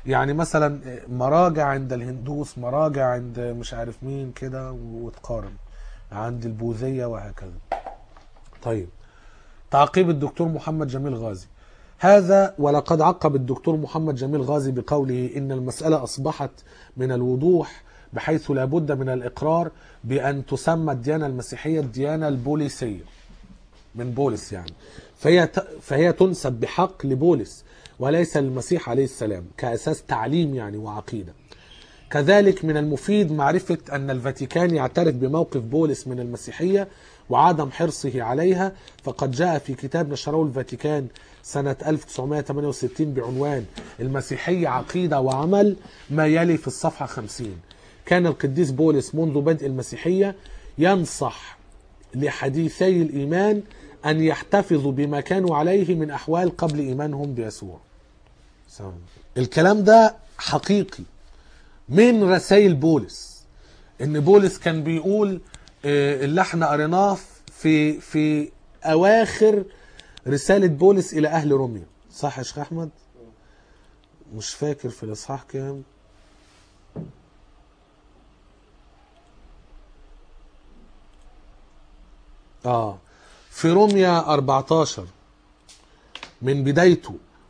Speaker 1: يعني مثلا مراجع عند الهندوس مراجع عند مش عارف مين كده وتقارن عند البوذية وهكذا طيب تعقيب الدكتور محمد جميل غازي هذا ولقد عقب الدكتور محمد جميل غازي بقوله إن المسألة أصبحت من الوضوح بحيث لا بد من الإقرار بأن تسمى الديانة المسيحية الديانة البوليسية من بولس يعني فهي ت- فهي تنسب بحق لبولس وليس للمسيح عليه السلام كأساس تعليم يعني وعقيدة كذلك من المفيد معرفة أن الفاتيكان يعترف بموقف بولس من المسيحية وعدم حرصه عليها فقد جاء في كتاب نشره الفاتيكان سنة 1968 بعنوان المسيحية عقيدة وعمل ما يلي في الصفحة 50 كان القديس بولس منذ بدء المسيحية ينصح لحديثي الإيمان أن يحتفظوا بما كانوا عليه من أحوال قبل إيمانهم بيسوع سلام. الكلام ده حقيقي من رسائل بولس ان بولس كان بيقول آه، اللي احنا قريناه في في اواخر رساله بولس الى اهل روميا صح يا شيخ احمد مش فاكر في الاصحاح كام اه في روميا 14 من بدايته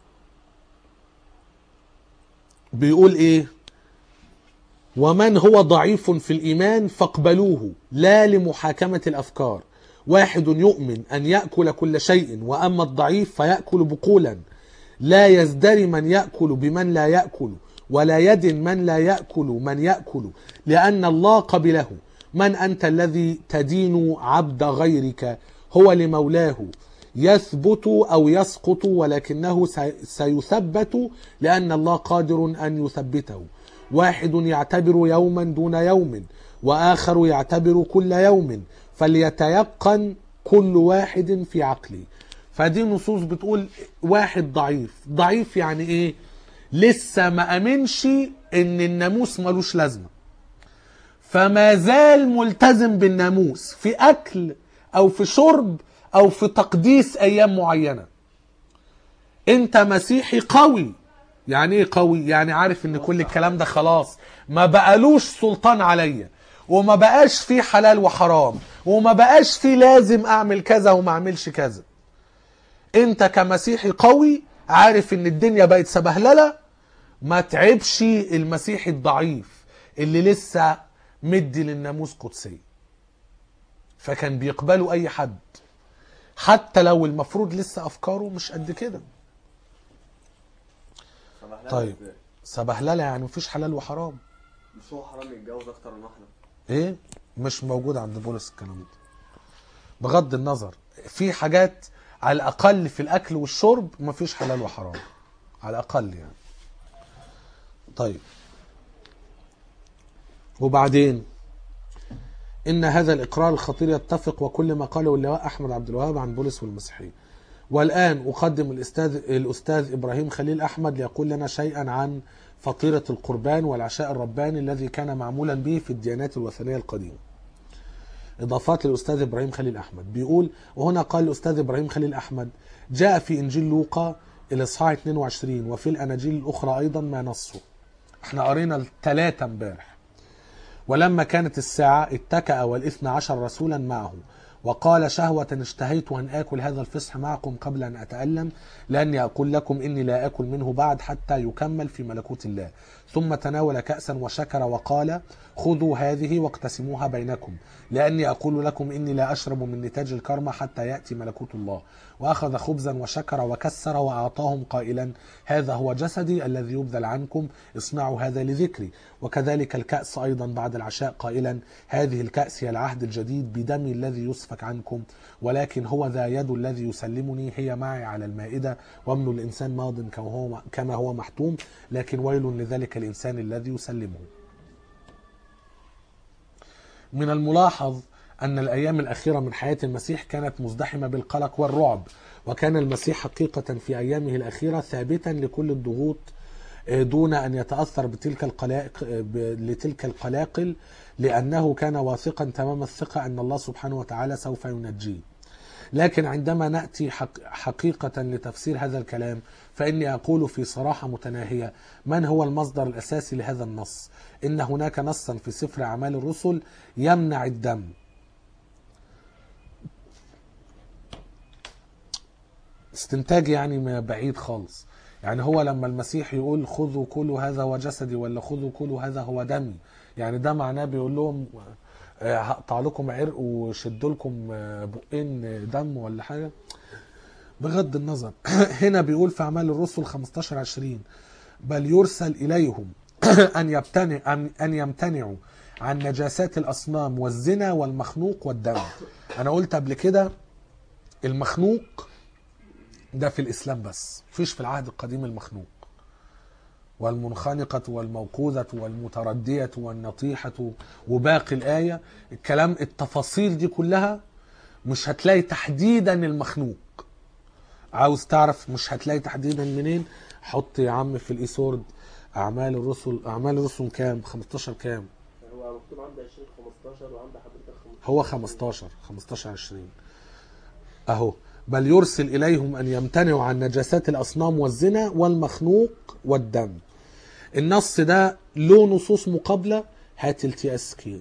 Speaker 1: بيقول ايه ومن هو ضعيف في الإيمان فاقبلوه لا لمحاكمة الأفكار واحد يؤمن أن يأكل كل شيء وأما الضعيف فيأكل بقولا لا يزدري من يأكل بمن لا يأكل ولا يدن من لا يأكل من يأكل لأن الله قبله من أنت الذي تدين عبد غيرك هو لمولاه يثبت أو يسقط ولكنه سي- سيثبت لأن الله قادر أن يثبته واحد يعتبر يوما دون يوم وآخر يعتبر كل يوم فليتيقن كل واحد في عقله فدي نصوص بتقول واحد ضعيف ضعيف يعني ايه لسه ما امنش ان الناموس ملوش لازمه فما زال ملتزم بالناموس في اكل او في شرب او في تقديس ايام معينه انت مسيحي قوي يعني ايه قوي يعني عارف ان كل الكلام ده خلاص ما بقالوش سلطان عليا وما بقاش فيه حلال وحرام وما بقاش فيه لازم اعمل كذا وما اعملش كذا انت كمسيحي قوي عارف ان الدنيا بقت سبهلله ما تعبش المسيحي الضعيف اللي لسه مدي للناموس قدسيه فكان بيقبلوا اي حد حتى لو المفروض لسه افكاره مش قد كده
Speaker 2: سبهلله
Speaker 1: طيب.
Speaker 2: إزاي؟
Speaker 1: سبهلله يعني مفيش حلال وحرام
Speaker 2: مش هو حرام يتجوز اكتر من واحده
Speaker 1: ايه مش موجود عند بولس الكلام ده بغض النظر في حاجات على الاقل في الاكل والشرب مفيش حلال وحرام على الاقل يعني طيب وبعدين ان هذا الاقرار الخطير يتفق وكل ما قاله اللواء احمد عبد الوهاب عن بولس والمسيحيه والان اقدم الاستاذ الاستاذ ابراهيم خليل احمد ليقول لنا شيئا عن فطيره القربان والعشاء الرباني الذي كان معمولا به في الديانات الوثنيه القديمه اضافات للاستاذ ابراهيم خليل احمد بيقول وهنا قال الاستاذ ابراهيم خليل احمد جاء في انجيل لوقا الاصحاح 22 وفي الاناجيل الاخرى ايضا ما نصه احنا قرينا الثلاثه امبارح ولما كانت الساعة اتكأ والاثنى عشر رسولا معه وقال شهوة اشتهيت أن آكل هذا الفصح معكم قبل أن أتألم لأني أقول لكم إني لا آكل منه بعد حتى يكمل في ملكوت الله ثم تناول كأسا وشكر وقال خذوا هذه واقتسموها بينكم لأني أقول لكم إني لا أشرب من نتاج الكرمة حتى يأتي ملكوت الله وأخذ خبزا وشكر وكسر وأعطاهم قائلا هذا هو جسدي الذي يبذل عنكم اصنعوا هذا لذكري وكذلك الكأس أيضا بعد العشاء قائلا هذه الكأس هي العهد الجديد بدمي الذي يسفك عنكم ولكن هو ذا يد الذي يسلمني هي معي على المائدة وابن الإنسان ماض كما هو, كما هو محتوم لكن ويل لذلك الإنسان الذي يسلمه من الملاحظ أن الأيام الأخيرة من حياة المسيح كانت مزدحمة بالقلق والرعب وكان المسيح حقيقة في أيامه الأخيرة ثابتا لكل الضغوط آه، دون أن يتأثر بتلك القلاق ب- لتلك القلاقل لأنه كان واثقا تمام الثقة أن الله سبحانه وتعالى سوف ينجيه لكن عندما نأتي حق حقيقة لتفسير هذا الكلام فإني أقول في صراحة متناهية من هو المصدر الأساسي لهذا النص إن هناك نصا في سفر أعمال الرسل يمنع الدم استنتاج يعني ما بعيد خالص يعني هو لما المسيح يقول خذوا كلوا هذا هو جسدي ولا خذوا كلوا هذا هو دمي يعني ده معناه بيقول لهم آه، هقطع لكم عرق وشد لكم آه، بقين دم ولا حاجه بغض النظر هنا بيقول في اعمال الرسل 15 20 بل يرسل اليهم ان يمتنع ان ان يمتنعوا عن نجاسات الاصنام والزنا والمخنوق والدم انا قلت قبل كده المخنوق ده في الاسلام بس مفيش في العهد القديم المخنوق والمنخنقة والموقوذة والمتردية والنطيحة وباقي الآية الكلام التفاصيل دي كلها مش هتلاقي تحديدا المخنوق عاوز تعرف مش هتلاقي تحديدا منين حط يا عم في الايسورد اعمال الرسل اعمال الرسل كام 15 كام
Speaker 3: هو مكتوب عندي 20 15 وعند حضرتك 15
Speaker 1: هو 15 15 20 اهو بل يرسل اليهم ان يمتنعوا عن نجاسات الاصنام والزنا والمخنوق والدم النص ده له نصوص مقابله هات التي اس كي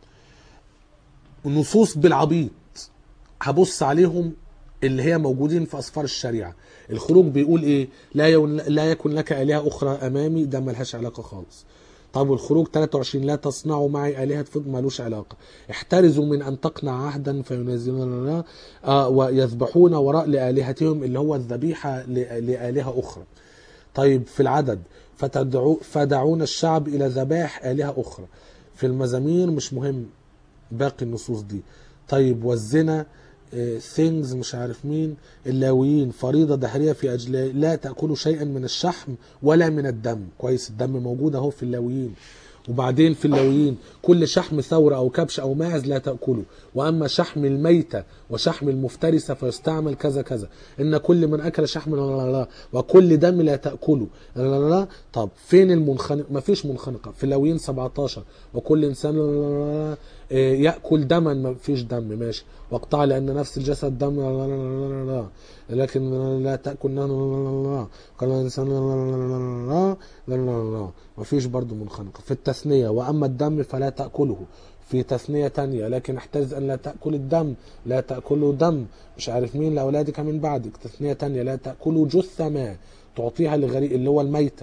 Speaker 1: نصوص بالعبيط هبص عليهم اللي هي موجودين في اسفار الشريعه الخروج بيقول ايه لا يون لا يكن لك الهه اخرى امامي ده ملهاش علاقه خالص طب والخروج 23 لا تصنعوا معي آلهة فض مالوش علاقة احترزوا من أن تقنع عهدا فينزلون آه ويذبحون وراء لآلهتهم اللي هو الذبيحة ل- لآلهة أخرى طيب في العدد فتدعو فدعون الشعب إلى ذبائح آلهة أخرى في المزامير مش مهم باقي النصوص دي طيب والزنا ثينجز مش عارف مين اللاويين فريضة دهرية في أجل لا تأكلوا شيئا من الشحم ولا من الدم كويس الدم موجود اهو في اللاويين وبعدين في اللاويين كل شحم ثور أو كبش أو ماعز لا تأكله وأما شحم الميتة وشحم المفترسة فيستعمل كذا كذا إن كل من أكل شحم لا لا لا وكل دم لا تأكله لا لا لا طب فين المنخنق ما فيش منخنقة في اللاويين 17 وكل إنسان لا لا لا لا إيه، يأكل دما ما فيش دم ماشي واقطع لأن نفس الجسد دم لا لا لا لا لا لا لكن لا تأكل لا لا لا لا لا قال الإنسان لا لا لا لا لا لا لا لا ما فيش برضه منخنقة في التثنية وأما الدم فلا تأكله في تثنية تانية لكن احترز أن لا تأكل الدم لا تأكلوا دم مش عارف مين لأولادك من بعدك تثنية تانية لا تأكلوا جثة ما تعطيها لغريق اللي هو الميتة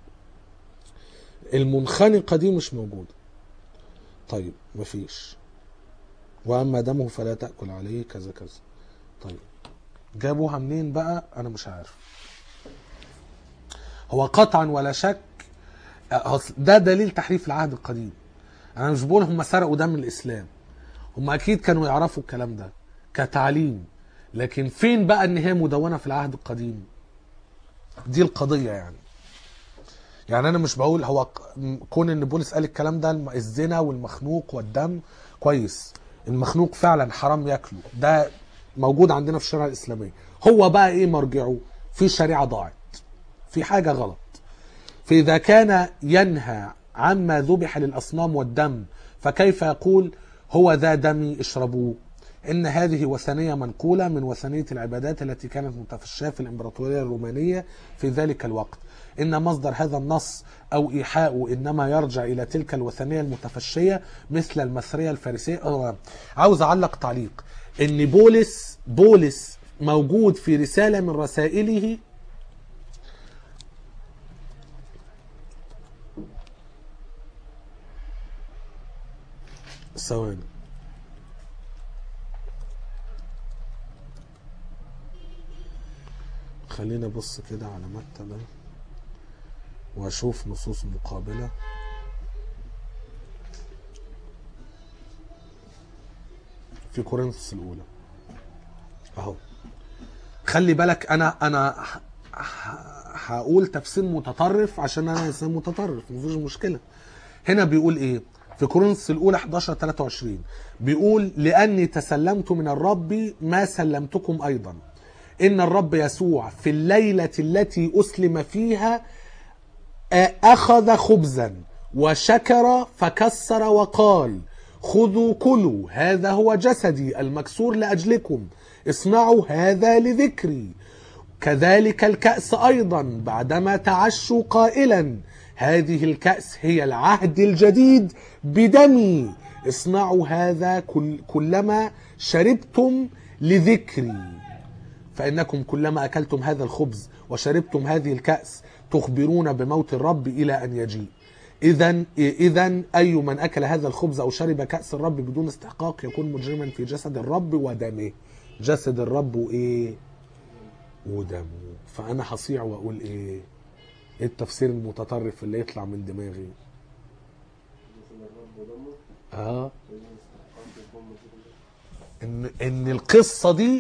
Speaker 1: المنخنقة دي مش موجودة طيب مفيش واما دمه فلا تاكل عليه كذا كذا طيب جابوها منين بقى انا مش عارف هو قطعا ولا شك أصل ده دليل تحريف العهد القديم انا مش بقول هم سرقوا ده من الاسلام هم اكيد كانوا يعرفوا الكلام ده كتعليم لكن فين بقى ان هي مدونه في العهد القديم دي القضيه يعني يعني انا مش بقول هو ق- م- كون ان بولس قال الكلام ده الم- الزنا والمخنوق والدم كويس المخنوق فعلا حرام ياكله ده موجود عندنا في الشريعه الاسلاميه هو بقى ايه مرجعه في شريعه ضاعت في حاجه غلط فاذا كان ينهى عما ذبح للاصنام والدم فكيف يقول هو ذا دمي اشربوه إن هذه وثنية منقولة من وثنية العبادات التي كانت متفشاة في الإمبراطورية الرومانية في ذلك الوقت إن مصدر هذا النص أو إيحاءه إنما يرجع إلى تلك الوثنية المتفشية مثل المثرية الفارسية آه، عاوز أعلق تعليق إن بولس بولس موجود في رسالة من رسائله ثواني خلينا ابص كده على متى ده واشوف نصوص مقابلة في كورنثوس الاولى اهو خلي بالك انا انا ه- ه- هقول تفسير متطرف عشان انا انسان متطرف مفيش مشكله هنا بيقول ايه في كورنثوس الاولى 11 23 بيقول لاني تسلمت من الرب ما سلمتكم ايضا ان الرب يسوع في الليله التي اسلم فيها أخذ خبزا وشكر فكسر وقال خذوا كلوا هذا هو جسدي المكسور لأجلكم اصنعوا هذا لذكري كذلك الكأس أيضا بعدما تعشوا قائلا هذه الكأس هي العهد الجديد بدمي اصنعوا هذا كل كلما شربتم لذكري فإنكم كلما أكلتم هذا الخبز وشربتم هذه الكأس تخبرون بموت الرب إلى أن يجيء إذا إذا أي من أكل هذا الخبز أو شرب كأس الرب بدون استحقاق يكون مجرما في جسد الرب ودمه جسد الرب وإيه ودمه فأنا هصيع وأقول إيه إيه التفسير المتطرف اللي يطلع من دماغي
Speaker 3: جسم الرب ودمه
Speaker 1: اه
Speaker 3: بدون استحقاق يكون موجود
Speaker 1: ان ان القصه دي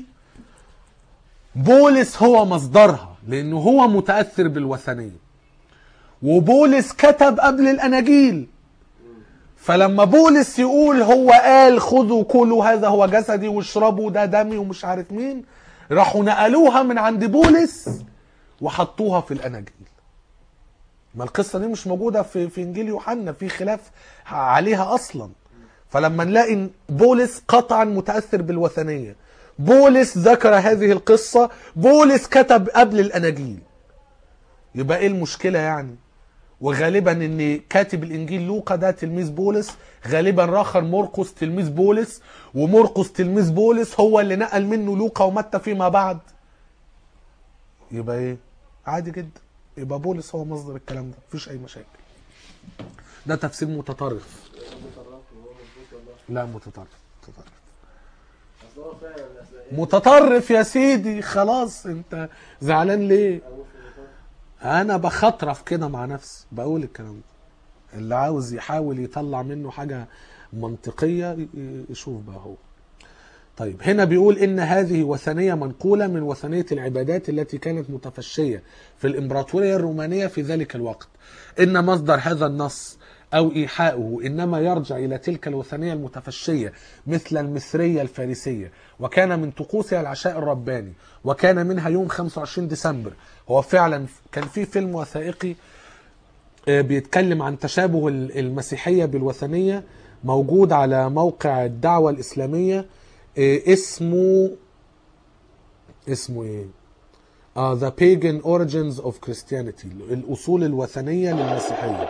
Speaker 1: بولس هو مصدرها لانه هو متاثر بالوثنيه وبولس كتب قبل الاناجيل فلما بولس يقول هو قال خذوا كلوا هذا هو جسدي واشربوا ده دمي ومش عارف مين راحوا نقلوها من عند بولس وحطوها في الاناجيل ما القصه دي مش موجوده في في انجيل يوحنا في خلاف عليها اصلا فلما نلاقي إن بولس قطعا متاثر بالوثنيه بولس ذكر هذه القصه بولس كتب قبل الاناجيل يبقى ايه المشكله يعني وغالبا ان كاتب الانجيل لوقا ده تلميذ بولس غالبا راخر مرقس تلميذ بولس ومرقس تلميذ بولس هو اللي نقل منه لوقا ومتى فيما بعد يبقى ايه عادي جدا يبقى بولس هو مصدر الكلام ده مفيش اي مشاكل ده تفسير متطرف
Speaker 3: متطرف وهو مظبوط ولا
Speaker 1: لا متطرف متطرف
Speaker 3: اصل هو فعلا أصل إيه؟
Speaker 1: متطرف يا سيدي خلاص انت زعلان ليه
Speaker 3: أنا ممكن متطرف.
Speaker 1: انا بخطرف كده مع نفسي بقول الكلام ده اللي عاوز يحاول يطلع منه حاجة منطقية ي- يشوف بقى هو طيب هنا بيقول ان هذه وثنية منقولة من وثنية العبادات التي كانت متفشية في الامبراطورية الرومانية في ذلك الوقت ان مصدر هذا النص او ايحاؤه انما يرجع الى تلك الوثنية المتفشية مثل المصرية الفارسية وكان من طقوسها العشاء الرباني وكان منها يوم 25 ديسمبر هو فعلا كان في فيلم وثائقي آه، بيتكلم عن تشابه ال- المسيحية بالوثنية موجود على موقع الدعوة الإسلامية آه، اسمه اسمه ايه؟ اه The Pagan Origins of Christianity الأصول الوثنية للمسيحية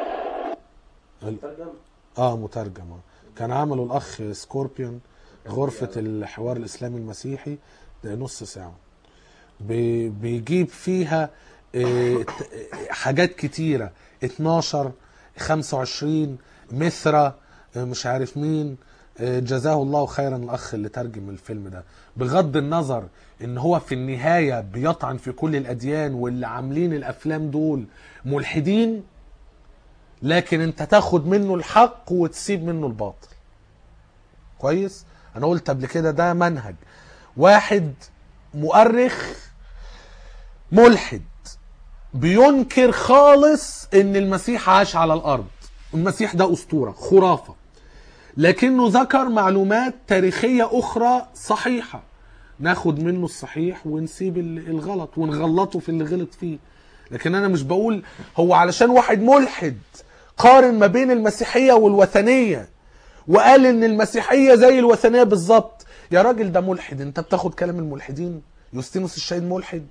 Speaker 3: ترجم
Speaker 1: اه مترجم آه. كان عمله الأخ سكوربيون غرفة الحوار الإسلامي المسيحي ده نص ساعة بي- بيجيب فيها آه، ت- آه، حاجات كتيرة 12 25 مثرى آه، مش عارف مين آه، جزاه الله خيرا الأخ اللي ترجم الفيلم ده بغض النظر ان هو في النهاية بيطعن في كل الأديان واللي عاملين الأفلام دول ملحدين لكن انت تاخد منه الحق وتسيب منه الباطل كويس انا قلت قبل كده ده منهج واحد مؤرخ ملحد بينكر خالص ان المسيح عاش على الارض المسيح ده اسطوره خرافه لكنه ذكر معلومات تاريخيه اخرى صحيحه ناخد منه الصحيح ونسيب ال- الغلط ونغلطه في اللي غلط فيه لكن انا مش بقول هو علشان واحد ملحد قارن ما بين المسيحيه والوثنيه وقال ان المسيحيه زي الوثنيه بالظبط يا راجل ده ملحد انت بتاخد كلام الملحدين يوستينوس الشهيد ملحد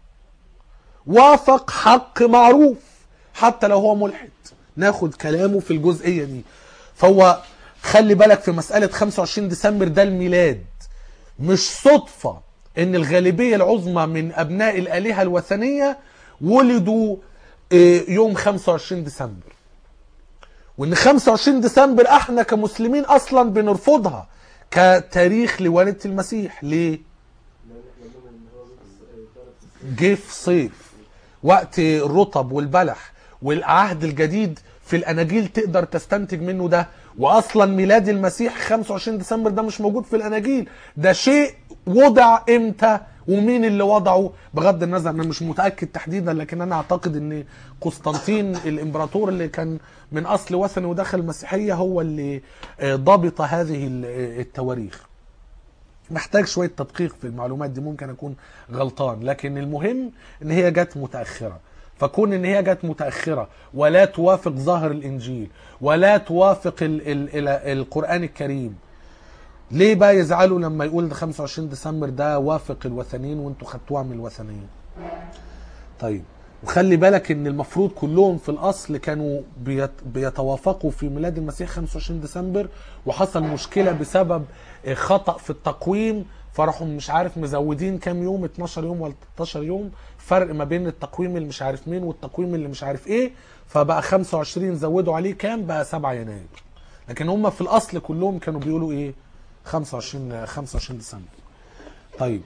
Speaker 1: وافق حق معروف حتى لو هو ملحد ناخد كلامه في الجزئيه دي فهو خلي بالك في مساله 25 ديسمبر ده الميلاد مش صدفه ان الغالبيه العظمى من ابناء الالهه الوثنيه ولدوا آه، يوم 25 ديسمبر وان 25 ديسمبر احنا كمسلمين اصلا بنرفضها كتاريخ لولادة المسيح ليه؟
Speaker 3: لان احنا بنقول ان هو بس- اتولد في
Speaker 1: جه في صيف وقت الرطب والبلح والعهد الجديد في الاناجيل تقدر تستنتج منه ده واصلا ميلاد المسيح 25 ديسمبر ده مش موجود في الاناجيل ده شيء وضع امتى ومين اللي وضعه بغض النظر انا مش متاكد تحديدا لكن انا اعتقد ان قسطنطين الامبراطور اللي كان من اصل وثني ودخل المسيحيه هو اللي آه، ضبط هذه ال- آه، التواريخ محتاج شويه تدقيق في المعلومات دي ممكن اكون غلطان لكن المهم ان هي جت متاخره فكون ان هي جت متاخره ولا توافق ظاهر الانجيل ولا توافق ال ال ال القران الكريم ليه بقى يزعلوا لما يقول ده 25 ديسمبر ده وافق الوثنيين وانتوا خدتوها من الوثنيين طيب وخلي بالك ان المفروض كلهم في الاصل كانوا بيت بيتوافقوا في ميلاد المسيح 25 ديسمبر وحصل مشكله بسبب خطا في التقويم فراحوا مش عارف مزودين كام يوم 12 يوم ولا 13 يوم فرق ما بين التقويم اللي مش عارف مين والتقويم اللي مش عارف ايه فبقى 25 زودوا عليه كام بقى 7 يناير لكن هم في الاصل كلهم كانوا بيقولوا ايه 25 25 ديسمبر طيب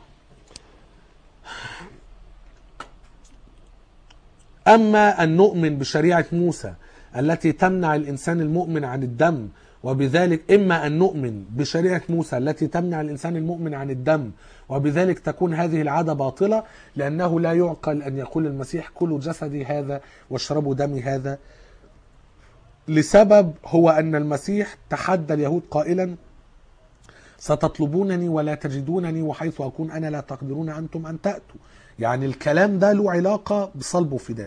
Speaker 1: أما أن نؤمن بشريعة موسى التي تمنع الإنسان المؤمن عن الدم وبذلك إما أن نؤمن بشريعة موسى التي تمنع الإنسان المؤمن عن الدم وبذلك تكون هذه العادة باطلة لأنه لا يعقل أن يقول المسيح كلوا جسدي هذا واشربوا دمي هذا لسبب هو أن المسيح تحدى اليهود قائلا ستطلبونني ولا تجدونني وحيث أكون أنا لا تقدرون أنتم أن تأتوا يعني الكلام ده له علاقة بصلب وفداء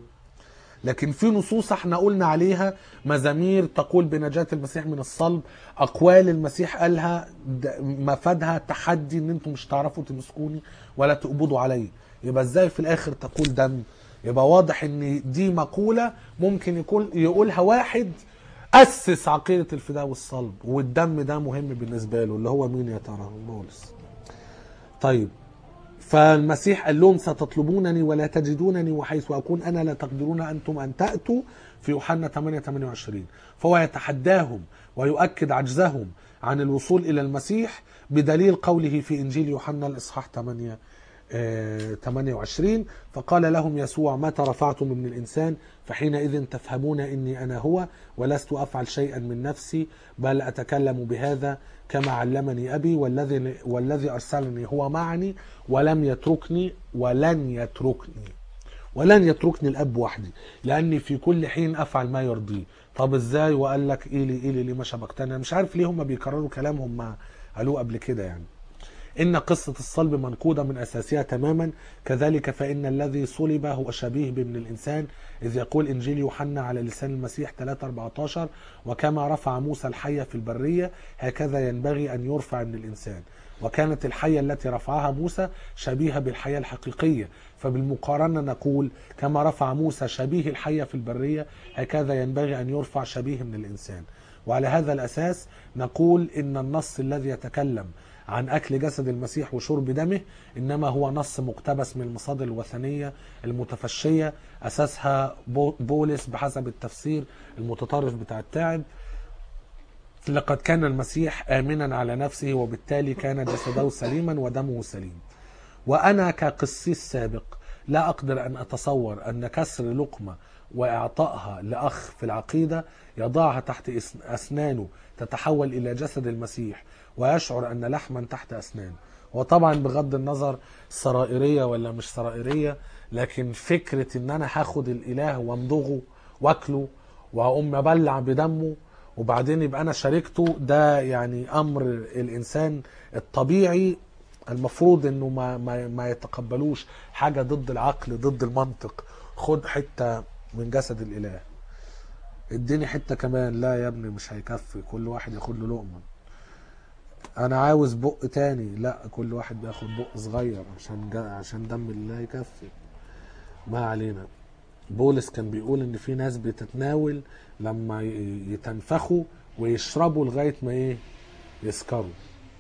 Speaker 1: لكن في نصوص احنا قلنا عليها مزامير تقول بنجاة المسيح من الصلب أقوال المسيح قالها د- مفادها تحدي ان انتم مش تعرفوا تمسكوني ولا تقبضوا علي يبقى ازاي في الاخر تقول دم يبقى واضح ان دي مقولة ممكن يكون يقولها واحد أسس عقيدة الفداء والصلب والدم ده مهم بالنسبة له اللي هو مين يا ترى بولس طيب فالمسيح قال لهم ستطلبونني ولا تجدونني وحيث اكون انا لا تقدرون انتم ان تاتوا في يوحنا 8 28 فهو يتحداهم ويؤكد عجزهم عن الوصول الى المسيح بدليل قوله في انجيل يوحنا الاصحاح 8 آه، 28 فقال لهم يسوع متى رفعتم من الانسان فحينئذ تفهمون اني انا هو ولست افعل شيئا من نفسي بل اتكلم بهذا كما علمني ابي والذي والذي ارسلني هو معي ولم يتركني ولن يتركني ولن يتركني الاب وحدي لاني في كل حين افعل ما يرضيه طب ازاي وقال لك ايلي ايلي ليه ما شبكتني أنا مش عارف ليه هم بيكرروا كلامهم ما قالوه قبل كده يعني إن قصة الصلب منقودة من أساسها تماما كذلك فإن الذي صلب هو شبيه بابن الإنسان إذ يقول إنجيل يوحنا على لسان المسيح 3:14 وكما رفع موسى الحية في البرية هكذا ينبغي أن يرفع ابن الإنسان وكانت الحية التي رفعها موسى شبيهة بالحياة الحقيقية فبالمقارنة نقول كما رفع موسى شبيه الحية في البرية هكذا ينبغي أن يرفع شبيه من الإنسان وعلى هذا الأساس نقول إن النص الذي يتكلم عن أكل جسد المسيح وشرب دمه إنما هو نص مقتبس من المصادر الوثنية المتفشية أساسها بو- بولس بحسب التفسير المتطرف بتاع التاعب لقد كان المسيح آمنا على نفسه وبالتالي كان جسده سليما ودمه سليم وأنا كقسيس سابق لا أقدر أن أتصور أن كسر لقمة وإعطائها لأخ في العقيدة يضعها تحت أس- أسنانه تتحول إلى جسد المسيح ويشعر أن لحما تحت أسنانه وطبعا بغض النظر سرائرية ولا مش سرائرية لكن فكرة ان انا هاخد الاله وامضغه واكله وهقوم ابلع بدمه وبعدين يبقى انا شاركته ده يعني امر الانسان الطبيعي المفروض انه ما ما, ما يتقبلوش حاجه ضد العقل ضد المنطق خد حته من جسد الاله اديني حته كمان لا يا ابني مش هيكفي كل واحد ياخد له لقمه انا عاوز بق تاني لا كل واحد بياخد بق صغير عشان جا عشان دم الله يكفي ما علينا بولس كان بيقول ان في ناس بتتناول لما ي- يتنفخوا ويشربوا لغايه ما ايه يسكروا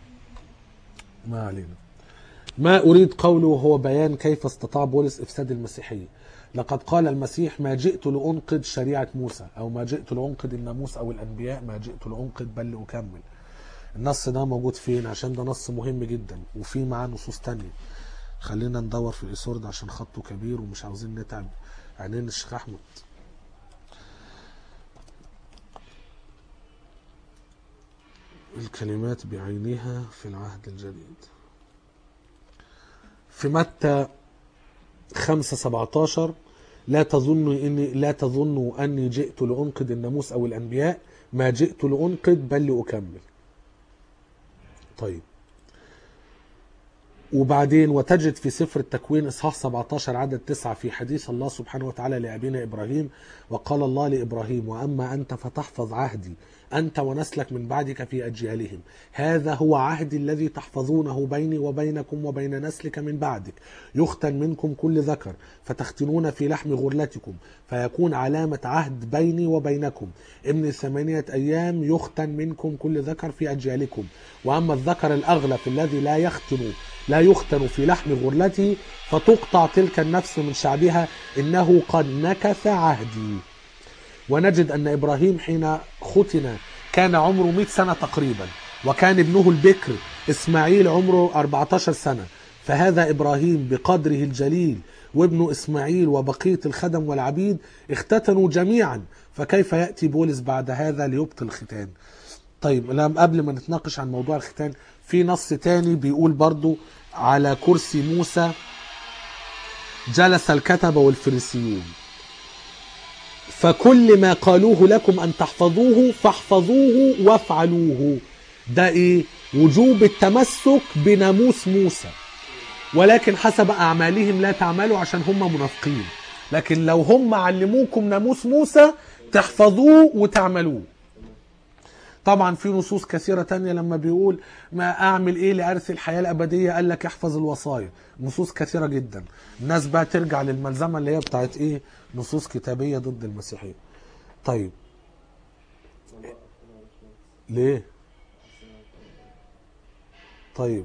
Speaker 1: ما علينا ما اريد قوله هو بيان كيف استطاع بولس افساد المسيحيه لقد قال المسيح ما جئت لانقض شريعه موسى او ما جئت لانقض الناموس او الانبياء ما جئت لانقض بل لاكمل النص ده موجود فين عشان ده نص مهم جدا وفي معاه نصوص تانية خلينا ندور في الإيسور ده عشان خطه كبير ومش عاوزين نتعب عينين الشيخ أحمد الكلمات بعينها في العهد الجديد في متى 5 17 لا تظنوا اني لا تظنوا اني جئت لانقذ الناموس او الانبياء ما جئت لانقذ بل لاكمل طيب وبعدين وتجد في سفر التكوين اصحاح 17 عدد 9 في حديث الله سبحانه وتعالى لابينا ابراهيم وقال الله لابراهيم واما انت فتحفظ عهدي أنت ونسلك من بعدك في أجيالهم هذا هو عهدي الذي تحفظونه بيني وبينكم وبين نسلك من بعدك يختن منكم كل ذكر فتختنون في لحم غرلتكم فيكون علامة عهد بيني وبينكم ابن ثمانية أيام يختن منكم كل ذكر في أجيالكم وأما الذكر الأغلف الذي لا يختن لا يختن في لحم غرلته فتقطع تلك النفس من شعبها إنه قد نكث عهدي ونجد أن إبراهيم حين ختن كان عمره 100 سنة تقريبا وكان ابنه البكر إسماعيل عمره 14 سنة فهذا إبراهيم بقدره الجليل وابنه إسماعيل وبقية الخدم والعبيد اختتنوا جميعا فكيف يأتي بولس بعد هذا ليبطل الختان طيب لم قبل ما نتناقش عن موضوع الختان في نص تاني بيقول برضو على كرسي موسى جلس الكتبة والفريسيون فكل ما قالوه لكم أن تحفظوه فاحفظوه وافعلوه ده إيه وجوب التمسك بناموس موسى ولكن حسب أعمالهم لا تعملوا عشان هم منافقين لكن لو هم علموكم ناموس موسى تحفظوه وتعملوه طبعا في نصوص كثيرة تانية لما بيقول ما أعمل إيه لأرث الحياة الأبدية قال لك احفظ الوصايا نصوص كثيرة جدا الناس بقى ترجع للملزمة اللي هي بتاعت إيه نصوص كتابية ضد المسيحية طيب ليه طيب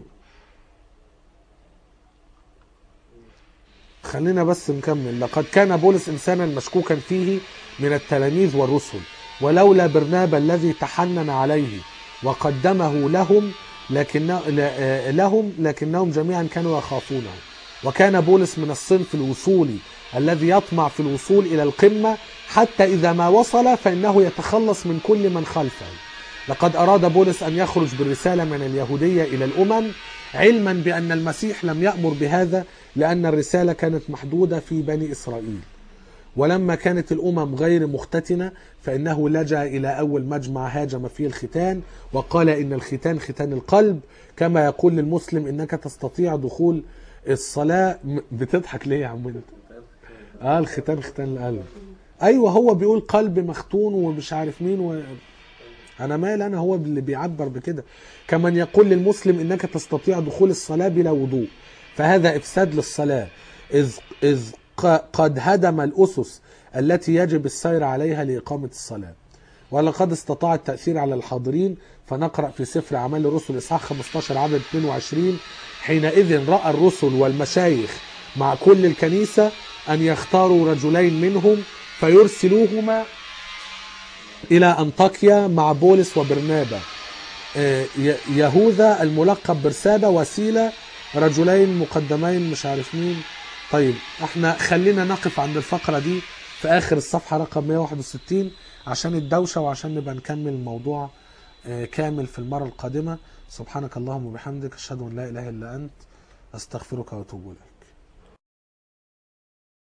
Speaker 1: خلينا بس نكمل لقد كان بولس انسانا مشكوكا فيه من التلاميذ والرسل ولولا برنابا الذي تحنن عليه وقدمه لهم لكن لهم لكنهم جميعا كانوا يخافونه وكان بولس من الصنف الوصولي الذي يطمع في الوصول الى القمه حتى اذا ما وصل فانه يتخلص من كل من خلفه لقد اراد بولس ان يخرج بالرساله من اليهوديه الى الامم علما بان المسيح لم يامر بهذا لان الرساله كانت محدوده في بني اسرائيل ولما كانت الامم غير مختتنه فانه لجا الى اول مجمع هاجم فيه الختان وقال ان الختان ختان القلب كما يقول للمسلم انك تستطيع دخول الصلاه م- بتضحك ليه يا عم انت؟ اه الختان ختان القلب ايوه هو بيقول قلب مختون ومش عارف مين و... انا مال انا هو اللي بيعبر بكده كمن يقول للمسلم انك تستطيع دخول الصلاه بلا وضوء فهذا افساد للصلاه اذ اذ ق- قد هدم الاسس التي يجب السير عليها لاقامه الصلاه ولقد استطاع التاثير على الحاضرين فنقرا في سفر اعمال الرسل اصحاح 15 عدد 22 حينئذ راى الرسل والمشايخ مع كل الكنيسه ان يختاروا رجلين منهم فيرسلوهما الى انطاكيا مع بولس وبرنابا آه، ي- يهوذا الملقب برسابة وسيلة رجلين مقدمين مش عارف مين طيب احنا خلينا نقف عند الفقرة دي في اخر الصفحة رقم 161 عشان الدوشة وعشان نبقى نكمل الموضوع آه، كامل في المرة القادمة سبحانك اللهم وبحمدك اشهد ان لا اله الا انت استغفرك واتوب اليك